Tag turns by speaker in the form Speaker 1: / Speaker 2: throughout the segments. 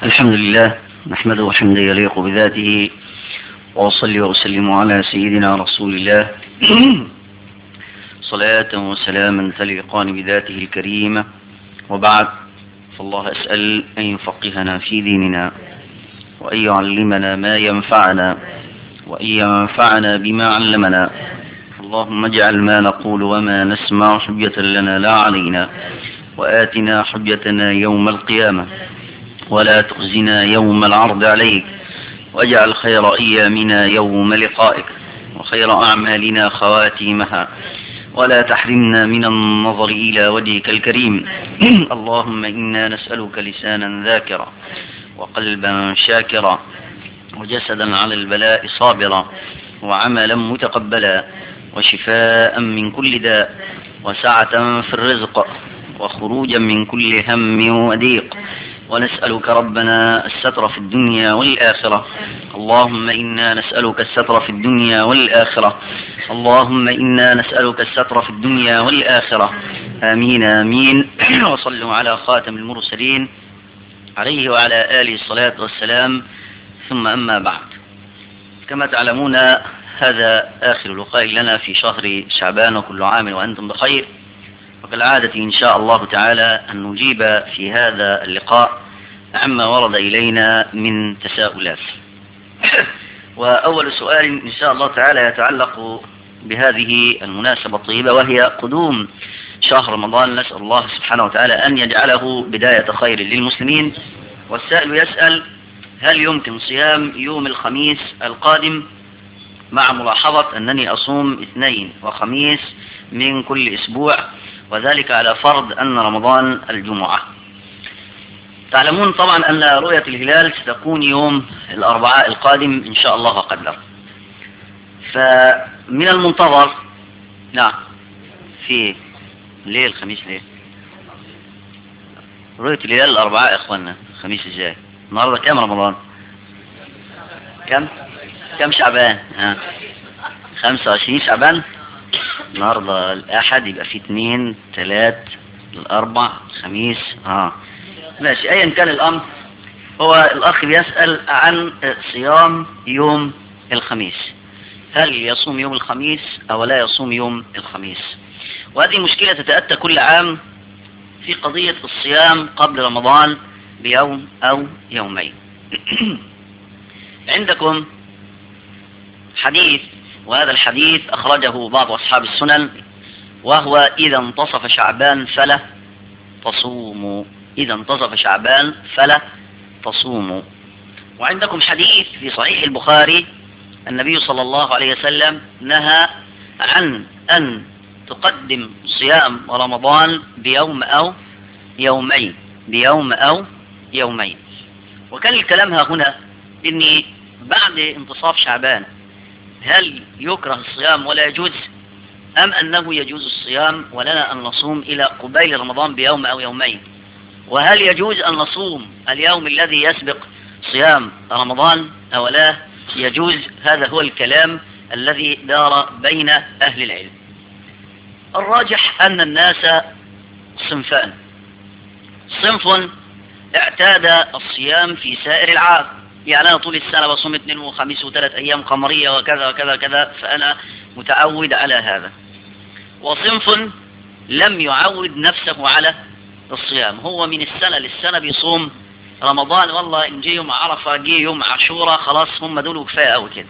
Speaker 1: الحمد لله نحمده حمدا يليق بذاته وأصلي وأسلم على سيدنا رسول الله صلاة وسلاما تليقان بذاته الكريمة وبعد فالله أسأل أن يفقهنا في ديننا وأن يعلمنا ما ينفعنا وأن ينفعنا بما علمنا اللهم اجعل ما نقول وما نسمع حجة لنا لا علينا وآتنا حجتنا يوم القيامة ولا تخزنا يوم العرض عليك واجعل خير أيامنا يوم لقائك وخير أعمالنا خواتيمها ولا تحرمنا من النظر إلى وجهك الكريم اللهم إنا نسألك لسانا ذاكرا وقلبا شاكرا وجسدا على البلاء صابرا وعملا متقبلا وشفاء من كل داء وسعة في الرزق وخروجا من كل هم وضيق ونسألك ربنا الستر في الدنيا والآخرة اللهم إنا نسألك الستر في الدنيا والآخرة اللهم إنا نسألك الستر في الدنيا والآخرة آمين آمين وصلوا على خاتم المرسلين عليه وعلى آله الصلاة والسلام ثم أما بعد كما تعلمون هذا آخر لقاء لنا في شهر شعبان وكل عام وأنتم بخير وكالعادة إن شاء الله تعالى أن نجيب في هذا اللقاء عما ورد إلينا من تساؤلات وأول سؤال إن شاء الله تعالى يتعلق بهذه المناسبة الطيبة وهي قدوم شهر رمضان نسأل الله سبحانه وتعالى أن يجعله بداية خير للمسلمين والسائل يسأل هل يمكن صيام يوم الخميس القادم مع ملاحظة أنني أصوم اثنين وخميس من كل أسبوع وذلك على فرض أن رمضان الجمعة تعلمون طبعا أن رؤية الهلال ستكون يوم الأربعاء القادم إن شاء الله قدر فمن المنتظر نعم في ليه الخميس ليه رؤية الهلال الأربعاء يا إخوانا الخميس الجاي النهاردة كم رمضان كم كم شعبان ها 25 شعبان النهاردة الأحد يبقى في اثنين ثلاث الأربع خميس ها ماشي أيا كان الأمر هو الأخ بيسأل عن صيام يوم الخميس هل يصوم يوم الخميس أو لا يصوم يوم الخميس وهذه مشكلة تتأتى كل عام في قضية الصيام قبل رمضان بيوم أو يومين عندكم حديث وهذا الحديث أخرجه بعض أصحاب السنن وهو إذا انتصف شعبان فلا تصوموا إذا انتصف شعبان فلا تصوموا وعندكم حديث في صحيح البخاري النبي صلى الله عليه وسلم نهى عن أن تقدم صيام رمضان بيوم أو يومين بيوم أو يومين وكان الكلام ها هنا إني بعد انتصاف شعبان هل يكره الصيام ولا يجوز أم أنه يجوز الصيام ولنا أن نصوم إلى قبيل رمضان بيوم أو يومين وهل يجوز أن نصوم اليوم الذي يسبق صيام رمضان أو لا يجوز هذا هو الكلام الذي دار بين أهل العلم الراجح أن الناس صنفان صنف اعتاد الصيام في سائر العام يعني أنا طول السنة بصوم اثنين وخميس وثلاث أيام قمرية وكذا وكذا كذا فأنا متعود على هذا وصنف لم يعود نفسه على الصيام هو من السنة للسنة بيصوم رمضان والله إن جه يوم عرفة جه يوم عاشوراء خلاص هم دول كفاية أوي كده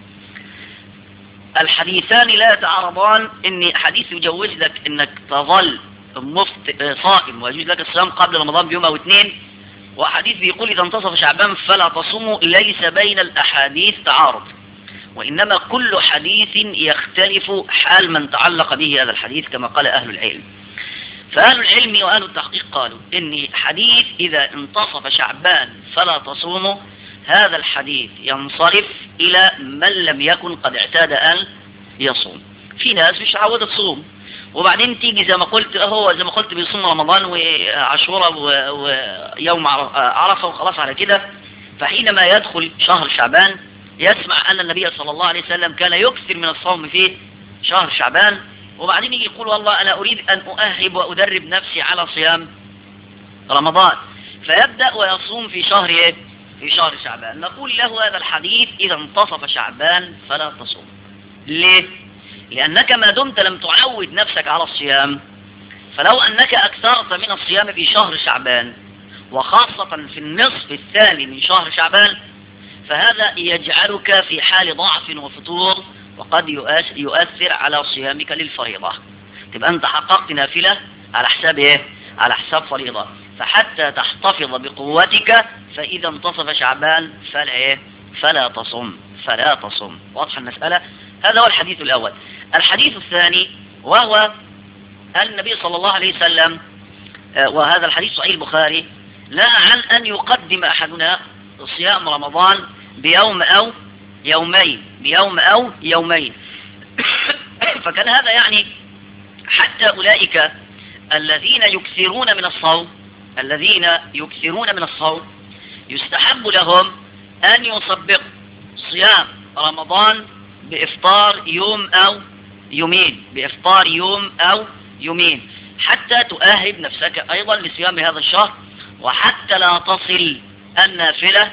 Speaker 1: الحديثان لا يتعارضان إن حديث يجوز لك إنك تظل مفت... صائم ويجوز لك الصيام قبل رمضان بيوم أو اثنين وحديث بيقول إذا انتصف شعبان فلا تصوموا ليس بين الأحاديث تعارض وإنما كل حديث يختلف حال من تعلق به هذا الحديث كما قال أهل العلم فأهل العلم وأهل التحقيق قالوا إن حديث إذا انتصف شعبان فلا تصوموا هذا الحديث ينصرف إلى من لم يكن قد اعتاد أن يصوم في ناس مش عودة تصوم وبعدين تيجي زي ما قلت هو زي ما قلت بيصوم رمضان وعاشوراء ويوم عرفة وخلاص على كده فحينما يدخل شهر شعبان يسمع أن النبي صلى الله عليه وسلم كان يكثر من الصوم في شهر شعبان وبعدين يجي يقول والله أنا أريد أن أؤهب وأدرب نفسي على صيام رمضان فيبدأ ويصوم في شهر ايه في شهر شعبان نقول له هذا الحديث إذا انتصف شعبان فلا تصوم ليه لأنك ما دمت لم تعود نفسك على الصيام فلو أنك أكثرت من الصيام في شهر شعبان وخاصة في النصف الثاني من شهر شعبان فهذا يجعلك في حال ضعف وفتور وقد يؤثر على صيامك للفريضة تبقى أنت حققت نافلة على حساب إيه؟ على حساب فريضة فحتى تحتفظ بقوتك فإذا انتصف شعبان فلا إيه؟ فلا تصم فلا تصم واضح المسألة هذا هو الحديث الأول الحديث الثاني وهو النبي صلى الله عليه وسلم وهذا الحديث صحيح البخاري لا عن أن يقدم أحدنا صيام رمضان بيوم أو يومين بيوم أو يومين فكان هذا يعني حتى أولئك الذين يكثرون من الصوم الذين يكثرون من الصوم يستحب لهم أن يصبقوا صيام رمضان بإفطار يوم أو يومين بإفطار يوم أو يومين حتى تؤهب نفسك أيضا لصيام هذا الشهر وحتى لا تصل النافلة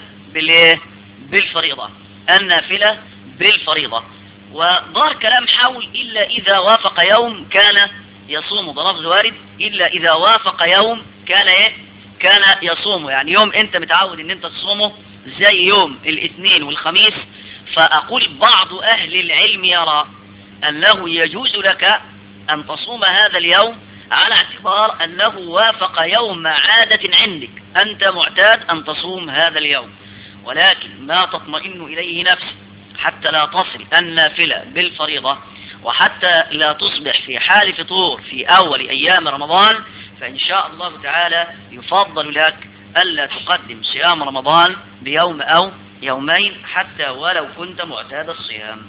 Speaker 1: بالفريضة النافلة بالفريضة ودار كلام حول إلا إذا وافق يوم كان يصوم ضرب وارد إلا إذا وافق يوم كان إيه كان يصوم يعني يوم أنت متعود أن أنت تصومه زي يوم الاثنين والخميس فأقول بعض أهل العلم يرى أنه يجوز لك أن تصوم هذا اليوم على اعتبار أنه وافق يوم عادة عندك أنت معتاد أن تصوم هذا اليوم ولكن ما تطمئن إليه نفسك حتى لا تصل النافلة بالفريضة وحتى لا تصبح في حال فطور في أول أيام رمضان فإن شاء الله تعالى يفضل لك ألا تقدم صيام رمضان بيوم أو يومين حتى ولو كنت معتاد الصيام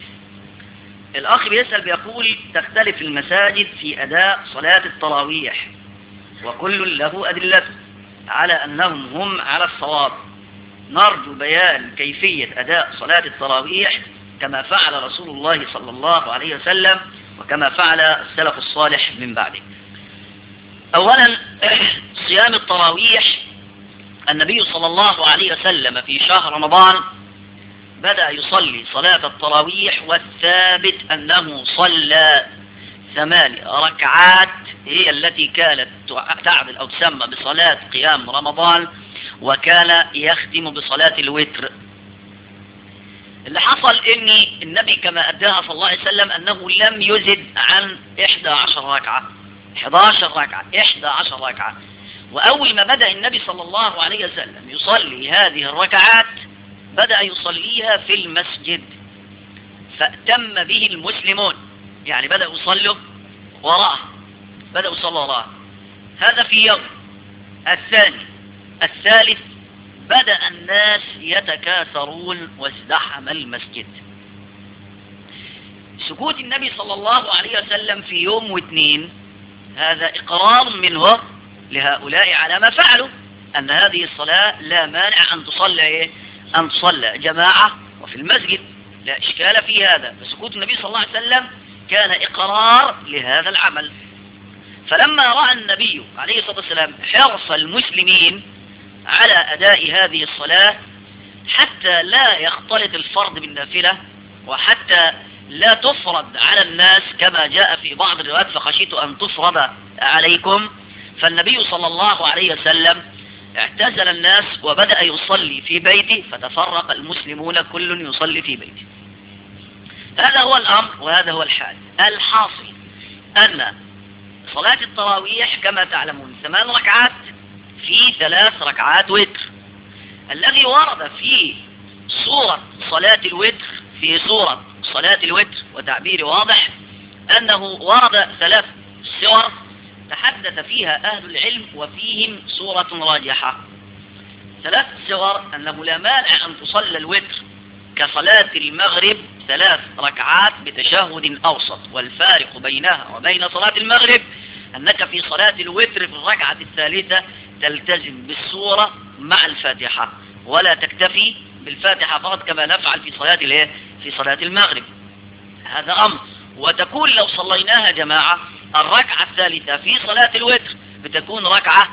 Speaker 1: الأخ بيسأل بيقول تختلف المساجد في أداء صلاة التراويح وكل له أدلته على أنهم هم على الصواب نرجو بيان كيفية أداء صلاة التراويح كما فعل رسول الله صلى الله عليه وسلم وكما فعل السلف الصالح من بعده أولا صيام التراويح النبي صلى الله عليه وسلم في شهر رمضان بدأ يصلي صلاة التراويح والثابت أنه صلى ثمان ركعات هي التي كانت تعمل أو تسمى بصلاة قيام رمضان وكان يختم بصلاة الوتر اللي حصل ان النبي كما اداها صلى الله عليه وسلم انه لم يزد عن 11 ركعة 11 ركعة 11 ركعة واول ما بدأ النبي صلى الله عليه وسلم يصلي هذه الركعات بدأ يصليها في المسجد فأتم به المسلمون يعني بدأوا يصلوا وراءه بدأوا يصلوا وراءه هذا في يوم الثاني الثالث بدأ الناس يتكاثرون وازدحم المسجد سكوت النبي صلى الله عليه وسلم في يوم واثنين هذا إقرار منه لهؤلاء على ما فعلوا أن هذه الصلاة لا مانع أن تصلى إيه؟ أن تصلى جماعة وفي المسجد لا إشكال في هذا فسكوت النبي صلى الله عليه وسلم كان إقرار لهذا العمل فلما رأى النبي عليه الصلاة والسلام حرص المسلمين على أداء هذه الصلاة حتى لا يختلط الفرض بالنافلة وحتى لا تفرض على الناس كما جاء في بعض الروايات فخشيت أن تفرض عليكم فالنبي صلى الله عليه وسلم اعتزل الناس وبدأ يصلي في بيته فتفرق المسلمون كل يصلي في بيته هذا هو الأمر وهذا هو الحال الحاصل أن صلاة التراويح كما تعلمون ثمان ركعات في ثلاث ركعات وتر الذي ورد في صورة صلاة الوتر في صورة صلاة الوتر وتعبير واضح أنه ورد ثلاث سور تحدث فيها أهل العلم وفيهم صورة راجحة ثلاث سور أنه لا مانع أن تصلى الوتر كصلاة المغرب ثلاث ركعات بتشهد أوسط والفارق بينها وبين صلاة المغرب أنك في صلاة الوتر في الركعة الثالثة تلتزم بالسورة مع الفاتحة ولا تكتفي بالفاتحة فقط كما نفعل في صلاة الايه في صلاة المغرب هذا أمر وتكون لو صليناها جماعة الركعة الثالثة في صلاة الوتر بتكون ركعة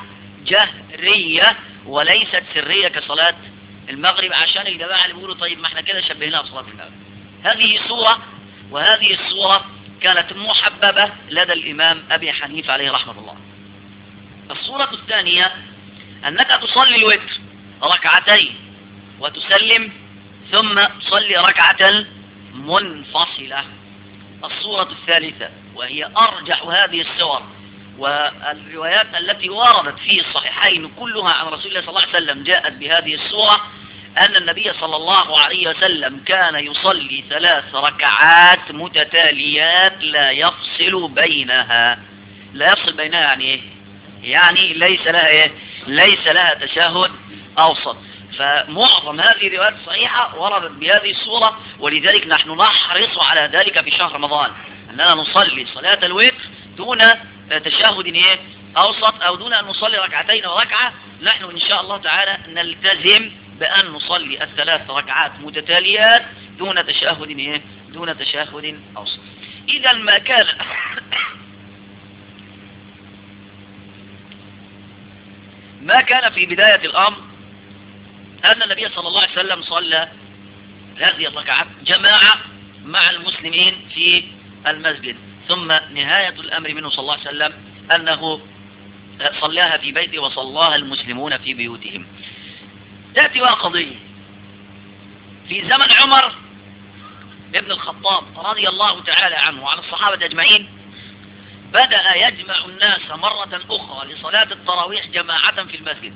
Speaker 1: جهرية وليست سرية كصلاة المغرب عشان الجماعة اللي بيقولوا طيب ما احنا كده شبهناها بصلاة المغرب هذه صورة وهذه الصورة كانت محببة لدى الإمام أبي حنيفة عليه رحمة الله الصورة الثانية أنك تصلي الوتر ركعتين وتسلم ثم تصلي ركعة منفصلة الصورة الثالثة وهي أرجح هذه الصور والروايات التي وردت في الصحيحين كلها عن رسول الله صلى الله عليه وسلم جاءت بهذه الصورة أن النبي صلى الله عليه وسلم كان يصلي ثلاث ركعات متتاليات لا يفصل بينها لا يفصل بينها يعني إيه؟ يعني ليس لها إيه؟ ليس لها تشهد أوسط فمعظم هذه الروايات الصحيحة وردت بهذه الصورة ولذلك نحن نحرص على ذلك في شهر رمضان أننا نصلي صلاة الوتر دون تشهد إيه؟ أوسط أو دون أن نصلي ركعتين وركعة نحن إن شاء الله تعالى نلتزم بأن نصلي الثلاث ركعات متتاليات دون تشهد إيه؟ دون تشهد أوسط إذا ما كان ما كان في بداية الأمر أن النبي صلى الله عليه وسلم صلى هذه الركعات جماعة مع المسلمين في المسجد ثم نهاية الأمر منه صلى الله عليه وسلم أنه صلاها في بيته وصلاها المسلمون في بيوتهم تأتي بقى قضية في زمن عمر ابن الخطاب رضي الله تعالى عنه وعن الصحابة أجمعين بدأ يجمع الناس مرة أخرى لصلاة التراويح جماعة في المسجد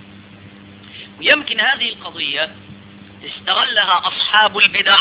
Speaker 1: ويمكن هذه القضية استغلها أصحاب البدع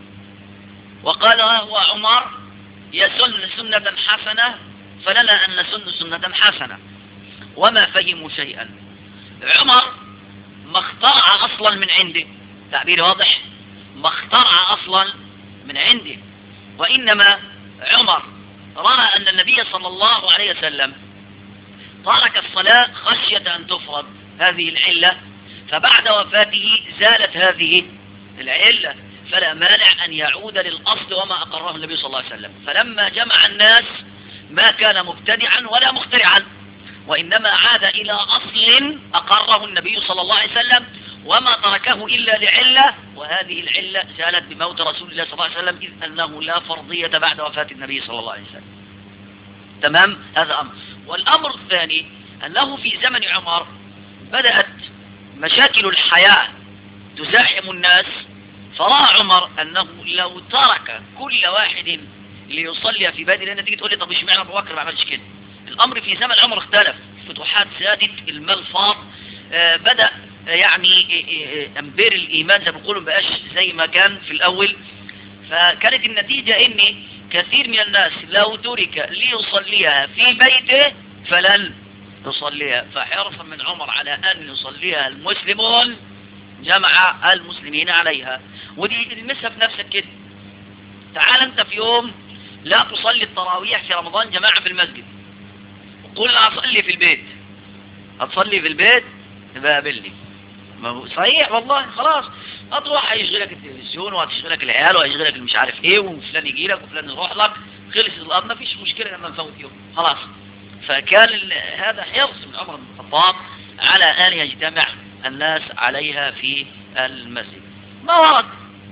Speaker 1: وقال هو عمر يسن سنة حسنة فلنا أن نسن سنة حسنة وما فهموا شيئا عمر ما اخترع أصلا من عنده تعبير واضح ما اخترع أصلا من عنده وإنما عمر رأى أن النبي صلى الله عليه وسلم ترك الصلاة خشية أن تفرض هذه العلة فبعد وفاته زالت هذه العلة فلا مانع أن يعود للأصل وما أقره النبي صلى الله عليه وسلم فلما جمع الناس ما كان مبتدعا ولا مخترعا وإنما عاد إلى أصل أقره النبي صلى الله عليه وسلم وما تركه إلا لعلة وهذه العلة زالت بموت رسول الله صلى الله عليه وسلم إذ أنه لا فرضية بعد وفاة النبي صلى الله عليه وسلم تمام هذا أمر والأمر الثاني أنه في زمن عمر بدأت مشاكل الحياة تزاحم الناس فرأى عمر أنه لو ترك كل واحد ليصلي في بيته لأن تيجي تقول لي طب اشمعنى أبو بكر ما عملش كده الأمر في زمن عمر اختلف فتوحات زادت المال فاض آه بدأ يعني أمبير الإيمان زي ما بيقولوا بقاش زي ما كان في الأول فكانت النتيجة إن كثير من الناس لو ترك ليصليها في بيته فلن يصليها فحرصا من عمر على أن يصليها المسلمون جمع المسلمين عليها ودي تلمسها في نفسك كده تعال انت في يوم لا تصلي التراويح في رمضان جماعة في المسجد وقول لا أصلي في البيت هتصلي في البيت تبقى قابلني ما هو صحيح والله خلاص هتروح هيشغلك التلفزيون وهتشغلك العيال وهيشغلك مش عارف ايه وفلان يجي لك وفلان يروح لك خلص الارض ما فيش مشكله لما نفوت يوم خلاص فكان هذا حرص من عمر بن الخطاب على ان يجتمع الناس عليها في المسجد ما ورد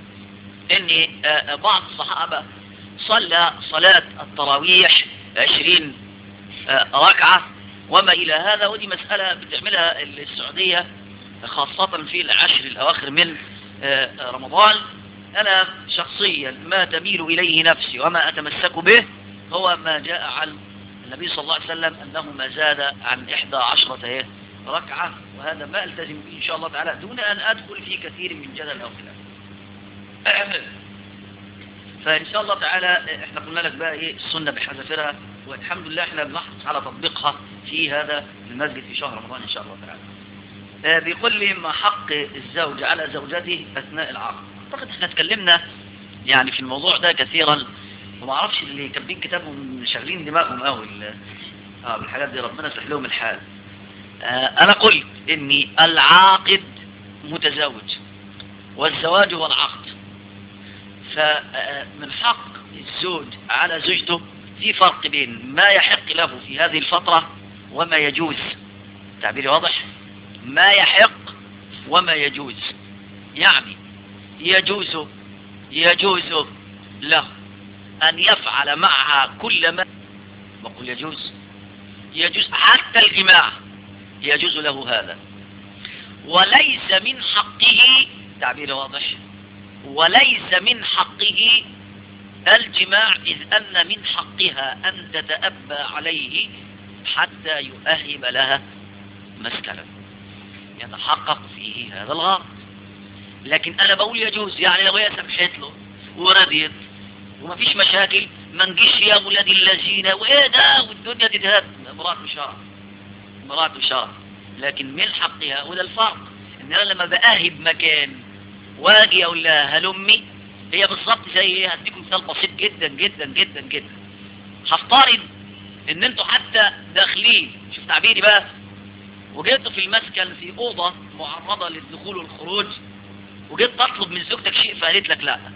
Speaker 1: ان بعض الصحابه صلى صلاه التراويح عشرين ركعه وما الى هذا ودي مساله بتعملها السعوديه خاصة في العشر الأواخر من رمضان أنا شخصيا ما تميل إليه نفسي وما أتمسك به هو ما جاء عن النبي صلى الله عليه وسلم أنه ما زاد عن إحدى عشرة ركعة وهذا ما ألتزم به إن شاء الله تعالى دون أن أدخل في كثير من جدل أو خلاف فإن شاء الله تعالى احنا قلنا لك بقى إيه السنة بحذافيرها والحمد لله احنا بنحرص على تطبيقها في هذا المسجد في شهر رمضان إن شاء الله تعالى بيقول لي ما حق الزوج على زوجته أثناء العقد أعتقد احنا اتكلمنا يعني في الموضوع ده كثيرا وما اعرفش اللي كاتبين كتابهم شغلين دماغهم قوي اه بالحاجات دي ربنا يصلح لهم الحال آه انا قلت اني العاقد متزوج والزواج هو العقد فمن حق الزوج على زوجته في فرق بين ما يحق له في هذه الفترة وما يجوز تعبيري واضح ما يحق وما يجوز يعني يجوز يجوز له أن يفعل معها كل ما بقول يجوز يجوز حتى الجماع يجوز له هذا وليس من حقه تعبير واضح وليس من حقه الجماع إذ أن من حقها أن تتأبى عليه حتى يؤهب لها مسكنا يتحقق فيه هذا الغرض لكن أنا بقول يجوز يعني لو هي سمحت له ورضيت ومفيش مشاكل ما نجيش يا ولاد الذين وايه ده والدنيا تتهد مراته شرع مراته شرع لكن من حقها وده الفرق ان انا لما بأهب مكان واجي اقول لها هلمي هي بالظبط زي ايه هديكم مثال بسيط جدا جدا جدا جدا هفترض ان انتوا حتى داخلين شوف تعبيري بقى وجيتوا في المسكن في اوضه معرضه للدخول والخروج وجيت تطلب من زوجتك شيء فقالت لك لا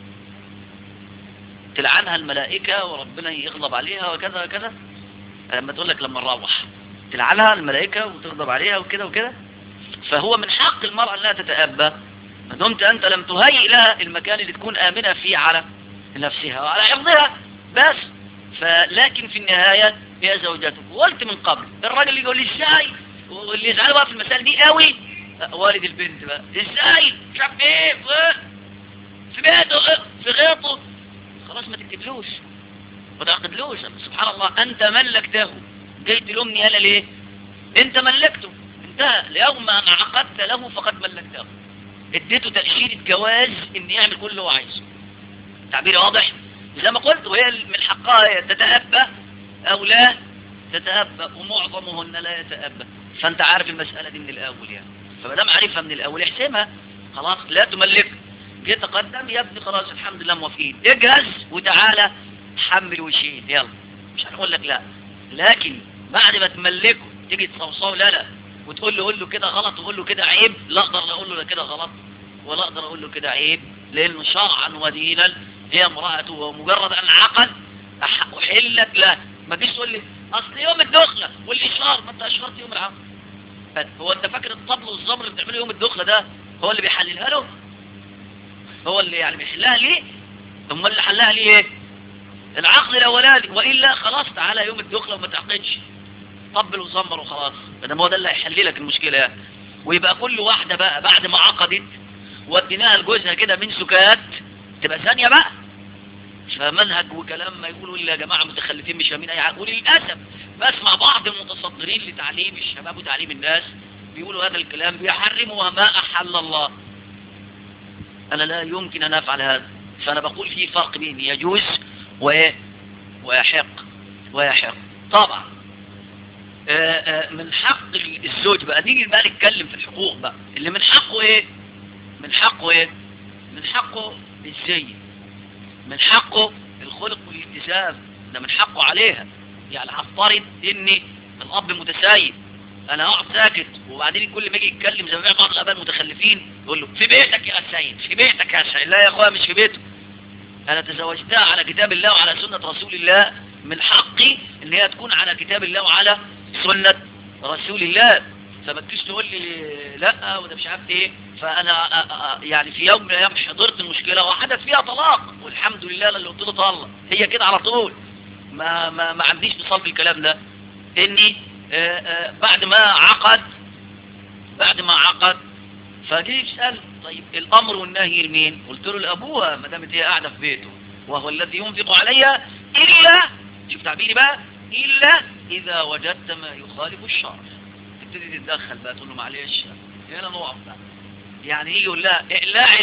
Speaker 1: تلعنها الملائكة وربنا يغضب عليها وكذا وكذا لما تقول لك لما نروح تلعنها الملائكة وتغضب عليها وكذا وكذا فهو من حق المرأة انها تتأبى ما دمت انت لم تهيئ لها المكان اللي تكون آمنة فيه على نفسها وعلى حفظها بس فلكن في النهاية هي زوجتك وقلت من قبل الراجل اللي يقول لي ازاي واللي يزعله بقى في المسائل دي قوي والد البنت بقى ازاي مش عارف ايه في بيته في غيطه خلاص ما تكتبلوش ما تعقدلوش سبحان الله انت ملكته جاي تلومني انا ليه انت ملكته انتهى ليوم ان عقدت له فقد ملكته اديته تأشيرة جواز ان يعمل كل اللي هو عايزه تعبيري واضح زي ما قلت وهي من حقها تتأبى او لا تتأبى ومعظمهن لا يتأبى فانت عارف المسألة دي من الاول يعني فما دام عارفها من الاول احسمها خلاص لا تملك جه تقدم يا ابني خلاص الحمد لله موافقين اجهز وتعالى حمل وشيل يلا مش هنقول لك لا لكن بعد ما تملكه تيجي تصوصوه لا لا وتقول له قول له كده غلط وقول له كده عيب لا اقدر اقول له كده غلط ولا اقدر اقول له كده عيب لانه شرعا ودينا هي امرأته ومجرد ان عقد احلت له ما تجيش تقول لي اصل يوم الدخله والاشهار ما انت اشهرت يوم العقد هو انت فاكر الطبل والزمر اللي بتعمله يوم الدخله ده هو اللي بيحللها له هو اللي يعني بيحلها ليه ثم اللي حلها ليه ايه العقد الاولاني والا خلاص تعالى يوم الدخله وما تعقدش طبل وزمر وخلاص ده هو ده اللي هيحل لك المشكله يعني ويبقى كل واحده بقى بعد ما عقدت وديناها لجوزها كده من سكات تبقى ثانيه بقى فمنهج وكلام ما يقولوا يا جماعه متخلفين مش فاهمين اي حاجه وللاسف بسمع بعض المتصدرين لتعليم الشباب وتعليم الناس بيقولوا هذا الكلام بيحرموا ما احل الله انا لا يمكن ان افعل هذا فانا بقول في فرق بين يجوز وايه ويحق ويحق طبعا آآ آآ من حق الزوج بقى نيجي بقى نتكلم في الحقوق بقى اللي من حقه ايه من حقه ايه من حقه الزي من حقه الخلق والالتزام ده من حقه عليها يعني هفترض ان الاب متسايب انا اقعد ساكت وبعدين كل ما يجي يتكلم زي ما بعض الاباء المتخلفين يقول له في بيتك يا سيد في بيتك يا سيد لا يا اخويا مش في بيته انا تزوجتها على كتاب الله وعلى سنة رسول الله من حقي ان هي تكون على كتاب الله وعلى سنة رسول الله فما تجيش تقول لي لا وده مش عارف ايه فانا يعني في يوم من الايام حضرت المشكله وحدث فيها طلاق والحمد لله اللي قلت له طلق هي كده على طول ما ما ما عنديش بصلب الكلام ده اني آآ آآ بعد ما عقد بعد ما عقد فجي يسال طيب الامر والنهي لمين قلت له لابوها ما دامت هي قاعده في بيته وهو الذي ينفق عليها الا شوف تعبيري بقى الا اذا وجدت ما يخالف الشرع تبتدي تتدخل بقى تقول له معلش هنا نقف بقى يعني يجي يقول لها اقلاع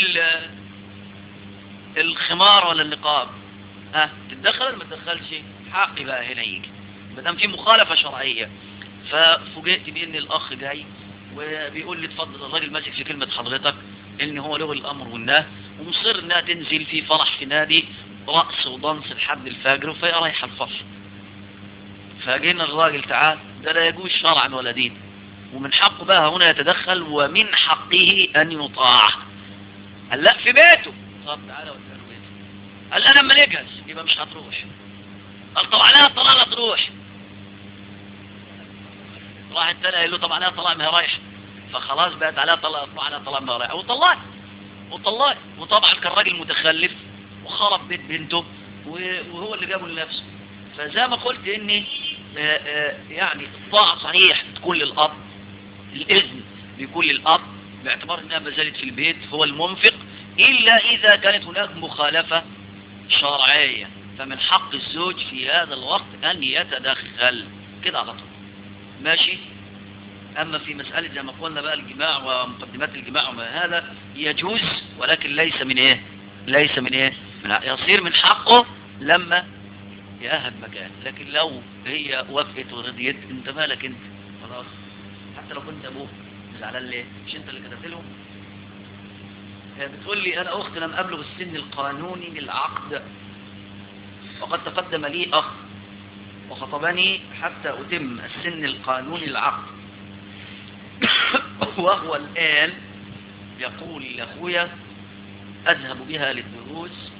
Speaker 1: الخمار ولا النقاب ها تتدخل ولا ما تتدخلش حقي بقى هنا يجي ما دام في مخالفه شرعيه ففوجئت بان الاخ جاي وبيقول لي اتفضل الراجل ماسك في كلمه حضرتك ان هو له الامر والنهي ومصر انها تنزل في فرح في نادي رقص ودنس لحد الفجر فهي رايحه الفرح فجينا الراجل تعال ده لا يجوز شرعا ولا دين ومن حقه بقى هنا يتدخل ومن حقه ان يطاع قال لا في بيته طب تعالى وديها بيته قال انا لما نجهز يبقى مش هتروح قال طب عليها الطلاق تروح
Speaker 2: راح التاني قال له طب عليها طلاق ما هي رايحه فخلاص بقت عليها طلاق عليها طلاق ما هي رايحه وطلقت وطلقت وطبعا كان راجل متخلف وخرب بيت بنته وهو اللي جابه لنفسه فزي ما قلت اني آآ آآ يعني الطاعة صحيح تكون للأب الإذن بيكون للأب باعتبار انها ما زالت في البيت هو المنفق إلا إذا كانت هناك مخالفة شرعية فمن حق الزوج في هذا الوقت أن يتدخل كده على طول ماشي أما في مسألة زي ما قلنا بقى الجماع ومقدمات الجماع وما هذا يجوز ولكن ليس من إيه ليس من إيه من يصير من حقه لما يأهب مكان لكن لو هي وافقت ورضيت انت مالك انت خلاص حتى لو كنت ابوه زعلان ليه مش انت اللي كتبت لهم بتقول لي انا اخت لم ابلغ السن القانوني للعقد وقد تقدم لي اخ وخطبني حتى اتم السن القانوني للعقد وهو الان يقول لاخويا اذهب بها للدروس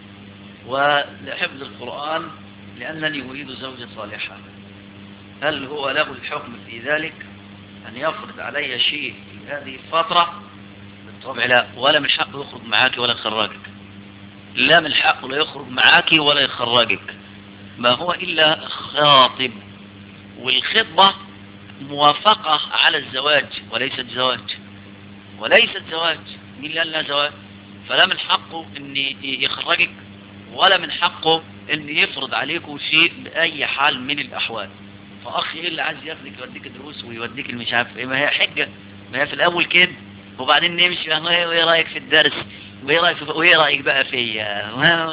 Speaker 2: ولحفظ القرآن لأنني أريد زوجة صالحة هل هو له الحكم في ذلك أن يفرض علي شيء في هذه الفترة بالطبع لا ولا من حقه يخرج معاك ولا يخرجك لا من حقه لا يخرج معاك ولا يخرجك ما هو إلا خاطب والخطبة موافقة على الزواج وليست زواج وليست زواج مين اللي قال لها زواج فلا من حقه ان يخرجك ولا من حقه ان يفرض عليكم شيء باي حال من الاحوال فاخ ايه اللي عايز ياخدك يوديك دروس ويوديك مش عارف ايه ما هي حجه ما هي في الاول كده وبعدين نمشي وايه رايك في الدرس وايه رايك وايه رايك بقى فيا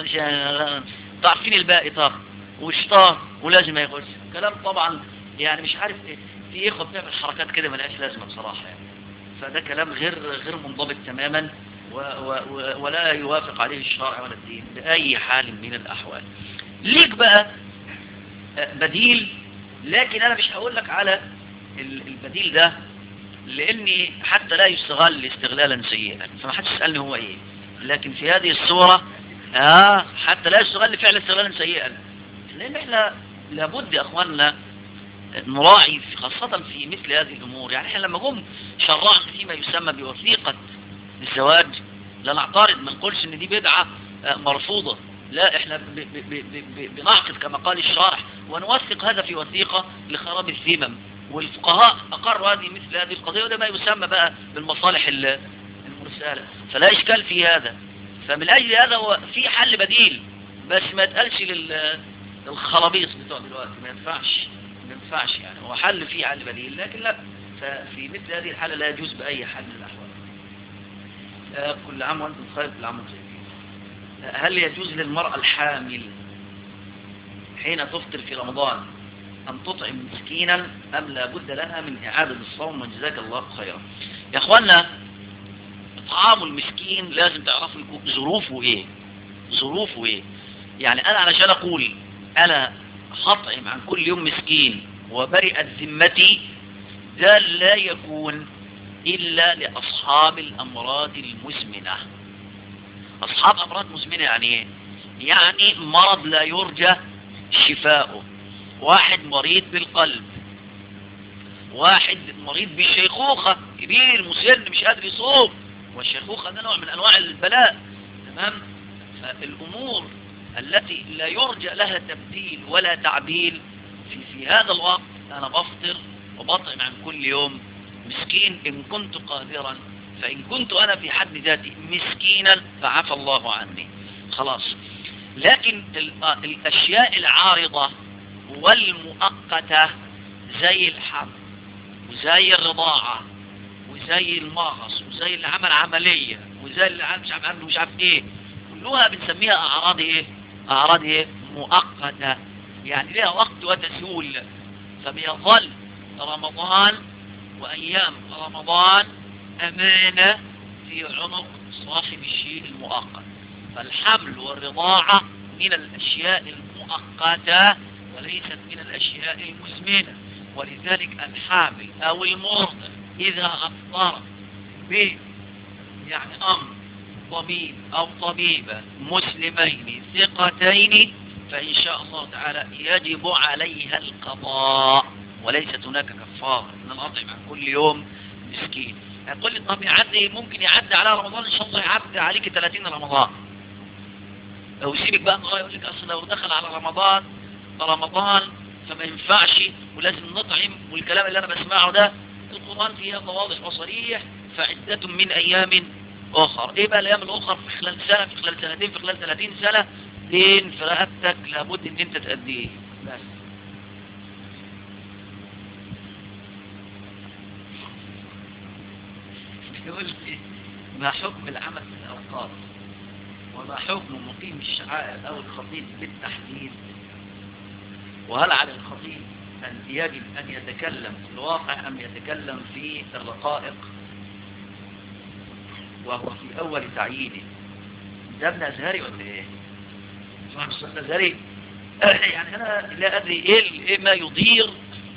Speaker 2: تعرفين الباقي طب وشطار ولازم ما يخش كلام طبعا يعني مش عارف ايه في اخوه بتعمل حركات كده ملهاش لازمه بصراحه يعني فده كلام غير غير منضبط تماما و و و ولا يوافق عليه الشرع ولا الدين بأي حال من الأحوال ليك بقى بديل لكن أنا مش هقول لك على البديل ده لأني حتى لا يستغل استغلالا سيئا فما حدش يسألني هو إيه لكن في هذه الصورة آه حتى لا يستغل فعلا استغلالا سيئا لأن إحنا لابد يا أخواننا نراعي خاصة في مثل هذه الأمور يعني إحنا لما جم شرعنا فيما يسمى بوثيقة الزواج لا نعترض ما نقولش ان دي بدعة مرفوضة لا احنا ب ب ب بنعقد كما قال الشارح ونوثق هذا في وثيقة لخراب الذمم والفقهاء اقروا هذه مثل هذه القضية وده ما يسمى بقى بالمصالح المرسالة فلا اشكال في هذا فمن اجل هذا هو في حل بديل بس ما يتقالش للخرابيص بتوع دلوقتي ما ينفعش ما ينفعش يعني هو حل فيه حل بديل لكن لا ففي مثل هذه الحالة لا يجوز بأي حال من الأحوال كل عام وأنتم بخير كل عام وانتم هل يجوز للمرأة الحامل حين تفطر في رمضان أن تطعم مسكينا أم لا بد لها من إعادة الصوم وجزاك الله خيرا يا أخوانا طعام المسكين لازم تعرفوا ظروفه إيه ظروفه إيه يعني أنا علشان أقول أنا هطعم عن كل يوم مسكين وبرئت ذمتي ده لا يكون إلا لأصحاب الأمراض المزمنة أصحاب أمراض مزمنة يعني إيه؟ يعني مرض لا يرجى شفاؤه واحد مريض بالقلب واحد مريض بالشيخوخة كبير مسن مش قادر يصوم والشيخوخة ده نوع من أنواع البلاء تمام فالأمور التي لا يرجى لها تبديل ولا تعديل في, في هذا الوقت أنا بفطر وبطعم عن كل يوم مسكين إن كنت قادرا فإن كنت أنا في حد ذاتي مسكينا فعفى الله عني خلاص لكن الأشياء العارضة والمؤقتة زي الحمل وزي الرضاعة وزي المغص وزي اللي عمل عملية وزي اللي مش عارف عنده مش عارف ايه كلها بنسميها أعراض ايه أعراض ايه مؤقتة يعني لها وقت وتسهول فبيظل رمضان وأيام رمضان أمانة في عنق صاحب الشيء المؤقت فالحمل والرضاعة من الأشياء المؤقتة وليست من الأشياء المزمنة ولذلك الحامل أو المرضع إذا أفطر ب يعني أمر طبيب أو طبيبة مسلمين ثقتين فإن شاء الله تعالى يجب عليها القضاء وليست هناك كفارة ان انا اطعم عن كل يوم مسكين هتقول لي طب يعدي ممكن يعدي على رمضان ان شاء الله يعدي عليك 30 رمضان او سيبك بقى الله يقول لك اصل لو دخل على رمضان رمضان فما ينفعش ولازم نطعم والكلام اللي انا بسمعه ده القرآن فيها واضح وصريح فعدة من ايام اخر ايه بقى الايام الاخر في خلال سنة في خلال سنتين في خلال 30 سنة دين في رقبتك لابد ان انت تأديه بس يقول لي ما حكم العمل في الأوقات وما حكم مقيم الشعائر أو الخطيب بالتحديد وهل على الخطيب أن يجب أن يتكلم في الواقع أم يتكلم في الرقائق وهو في أول تعيينه ده ابن أزهري ولا إيه؟ اسمع مصطفى أزهري يعني أنا لا أدري إيه, إيه ما يضير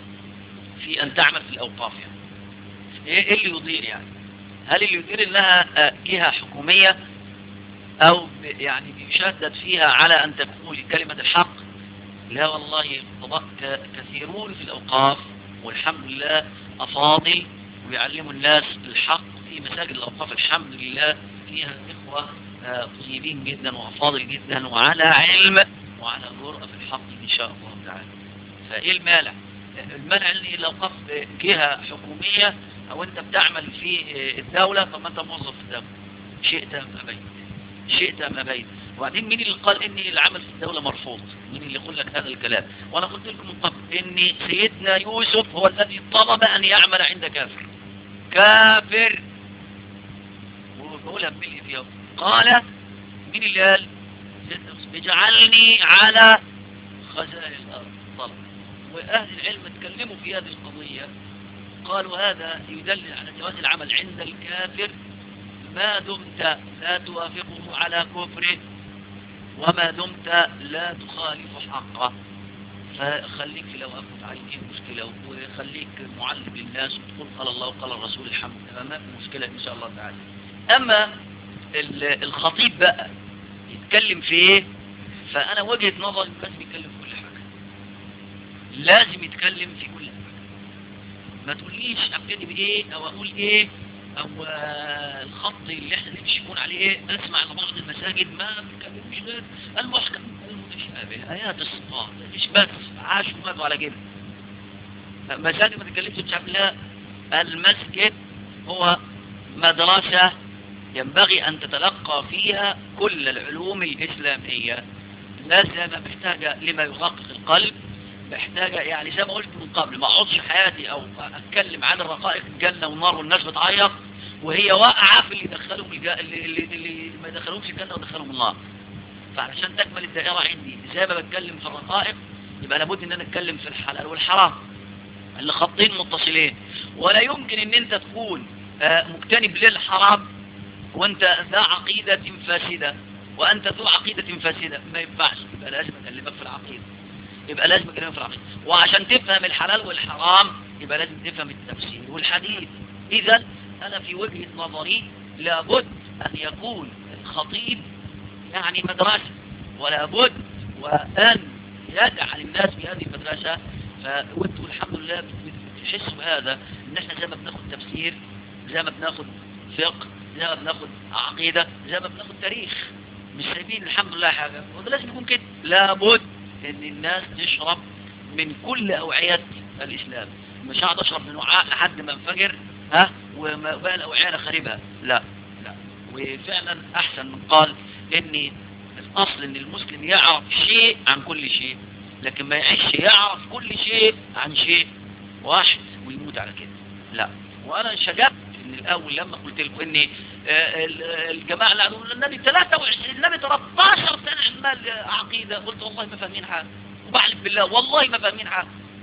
Speaker 2: في أن تعمل في الأوقاف يعني إيه اللي يضير يعني هل اللي يدير انها جهة حكومية او يعني يشدد فيها على ان تكون كلمة الحق لا والله كثيرون في الاوقاف والحمد لله افاضل ويعلموا الناس الحق في مساجد الاوقاف الحمد لله فيها اخوة طيبين جدا وافاضل جدا وعلى علم وعلى جرأة في الحق ان شاء الله تعالى فايه المانع المانع ان الاوقاف جهة حكومية او انت بتعمل في الدولة طب ما انت موظف في الدولة شئت ام ابيت شئت ام ابيت وبعدين مين اللي قال ان العمل في الدولة مرفوض مين اللي يقول لك هذا الكلام وانا قلت لكم من قبل ان سيدنا يوسف هو الذي طلب ان يعمل عند كافر كافر وبقولها بملء في يوم قال مين اللي قال اجعلني على خزائن الارض طلب واهل العلم اتكلموا في هذه القضية قالوا هذا يدلل على جواز العمل عند الكافر ما دمت لا توافقه على كفره وما دمت لا تخالف حقه فخليك في لو أفت عليك مشكلة وخليك معلم للناس وتقول قال الله وقال الرسول الحمد لله ما في مشكلة إن شاء الله تعالى أما الخطيب بقى يتكلم في إيه فأنا وجهة نظري لازم يتكلم في كل حاجة لازم يتكلم في كل حاجة ما تقوليش ابتدي بايه او اقول ايه او الخط اللي احنا نمشي يكون عليه ايه اسمع لبعض المساجد ما بيتكلموش غير المحكم المتشابه ايات الصفات مش بس عاشوا ماتوا على كده مساجد ما تتكلمش بشكل لا المسجد هو مدرسة ينبغي ان تتلقى فيها كل العلوم الاسلامية لازم محتاجة لما يرقق القلب محتاجة يعني زي ما قلت من قبل ما اقعدش حياتي او اتكلم عن الرقائق الجنة والنار والناس بتعيط وهي واقعة في اللي يدخلهم الج... اللي, اللي, اللي ما يدخلهمش الجنة ودخلهم النار فعشان تكمل الدائرة عندي زي ما بتكلم في الرقائق يبقى لابد ان انا اتكلم في الحلال والحرام اللي خطين متصلين ولا يمكن ان انت تكون مجتنب للحرام وانت ذا عقيدة فاسدة وانت ذو عقيدة فاسدة ما ينفعش يبقى لازم اكلمك في العقيدة يبقى لازم اكلمك في العقيدة وعشان تفهم الحلال والحرام يبقى لازم تفهم التفسير والحديث اذا انا في وجهة نظري لابد ان يكون الخطيب يعني مدرسة ولا بد وان يجعل الناس في هذه المدرسة وانتوا الحمد لله بتحسوا بهذا ان احنا زي ما بناخد تفسير زي ما بناخد فقه زي ما بناخد عقيدة زي ما بناخد تاريخ مش سايبين الحمد لله حاجة وده لازم يكون كده لابد ان الناس تشرب من كل اوعية الاسلام مش هقعد اشرب من وعاء لحد ما انفجر ها وبقى الاوعية خاربها لا لا وفعلا احسن من قال ان الاصل ان المسلم يعرف شيء عن كل شيء لكن ما يعيش يعرف كل شيء عن شيء واحد ويموت على كده لا وانا شجعت من الاول لما قلت لكم ان الجماعه اللي قالوا النبي 23 النبي 13 سنه عمال عقيده قلت والله ما فاهمين حاجه وبحلف بالله والله ما فاهمين حاجه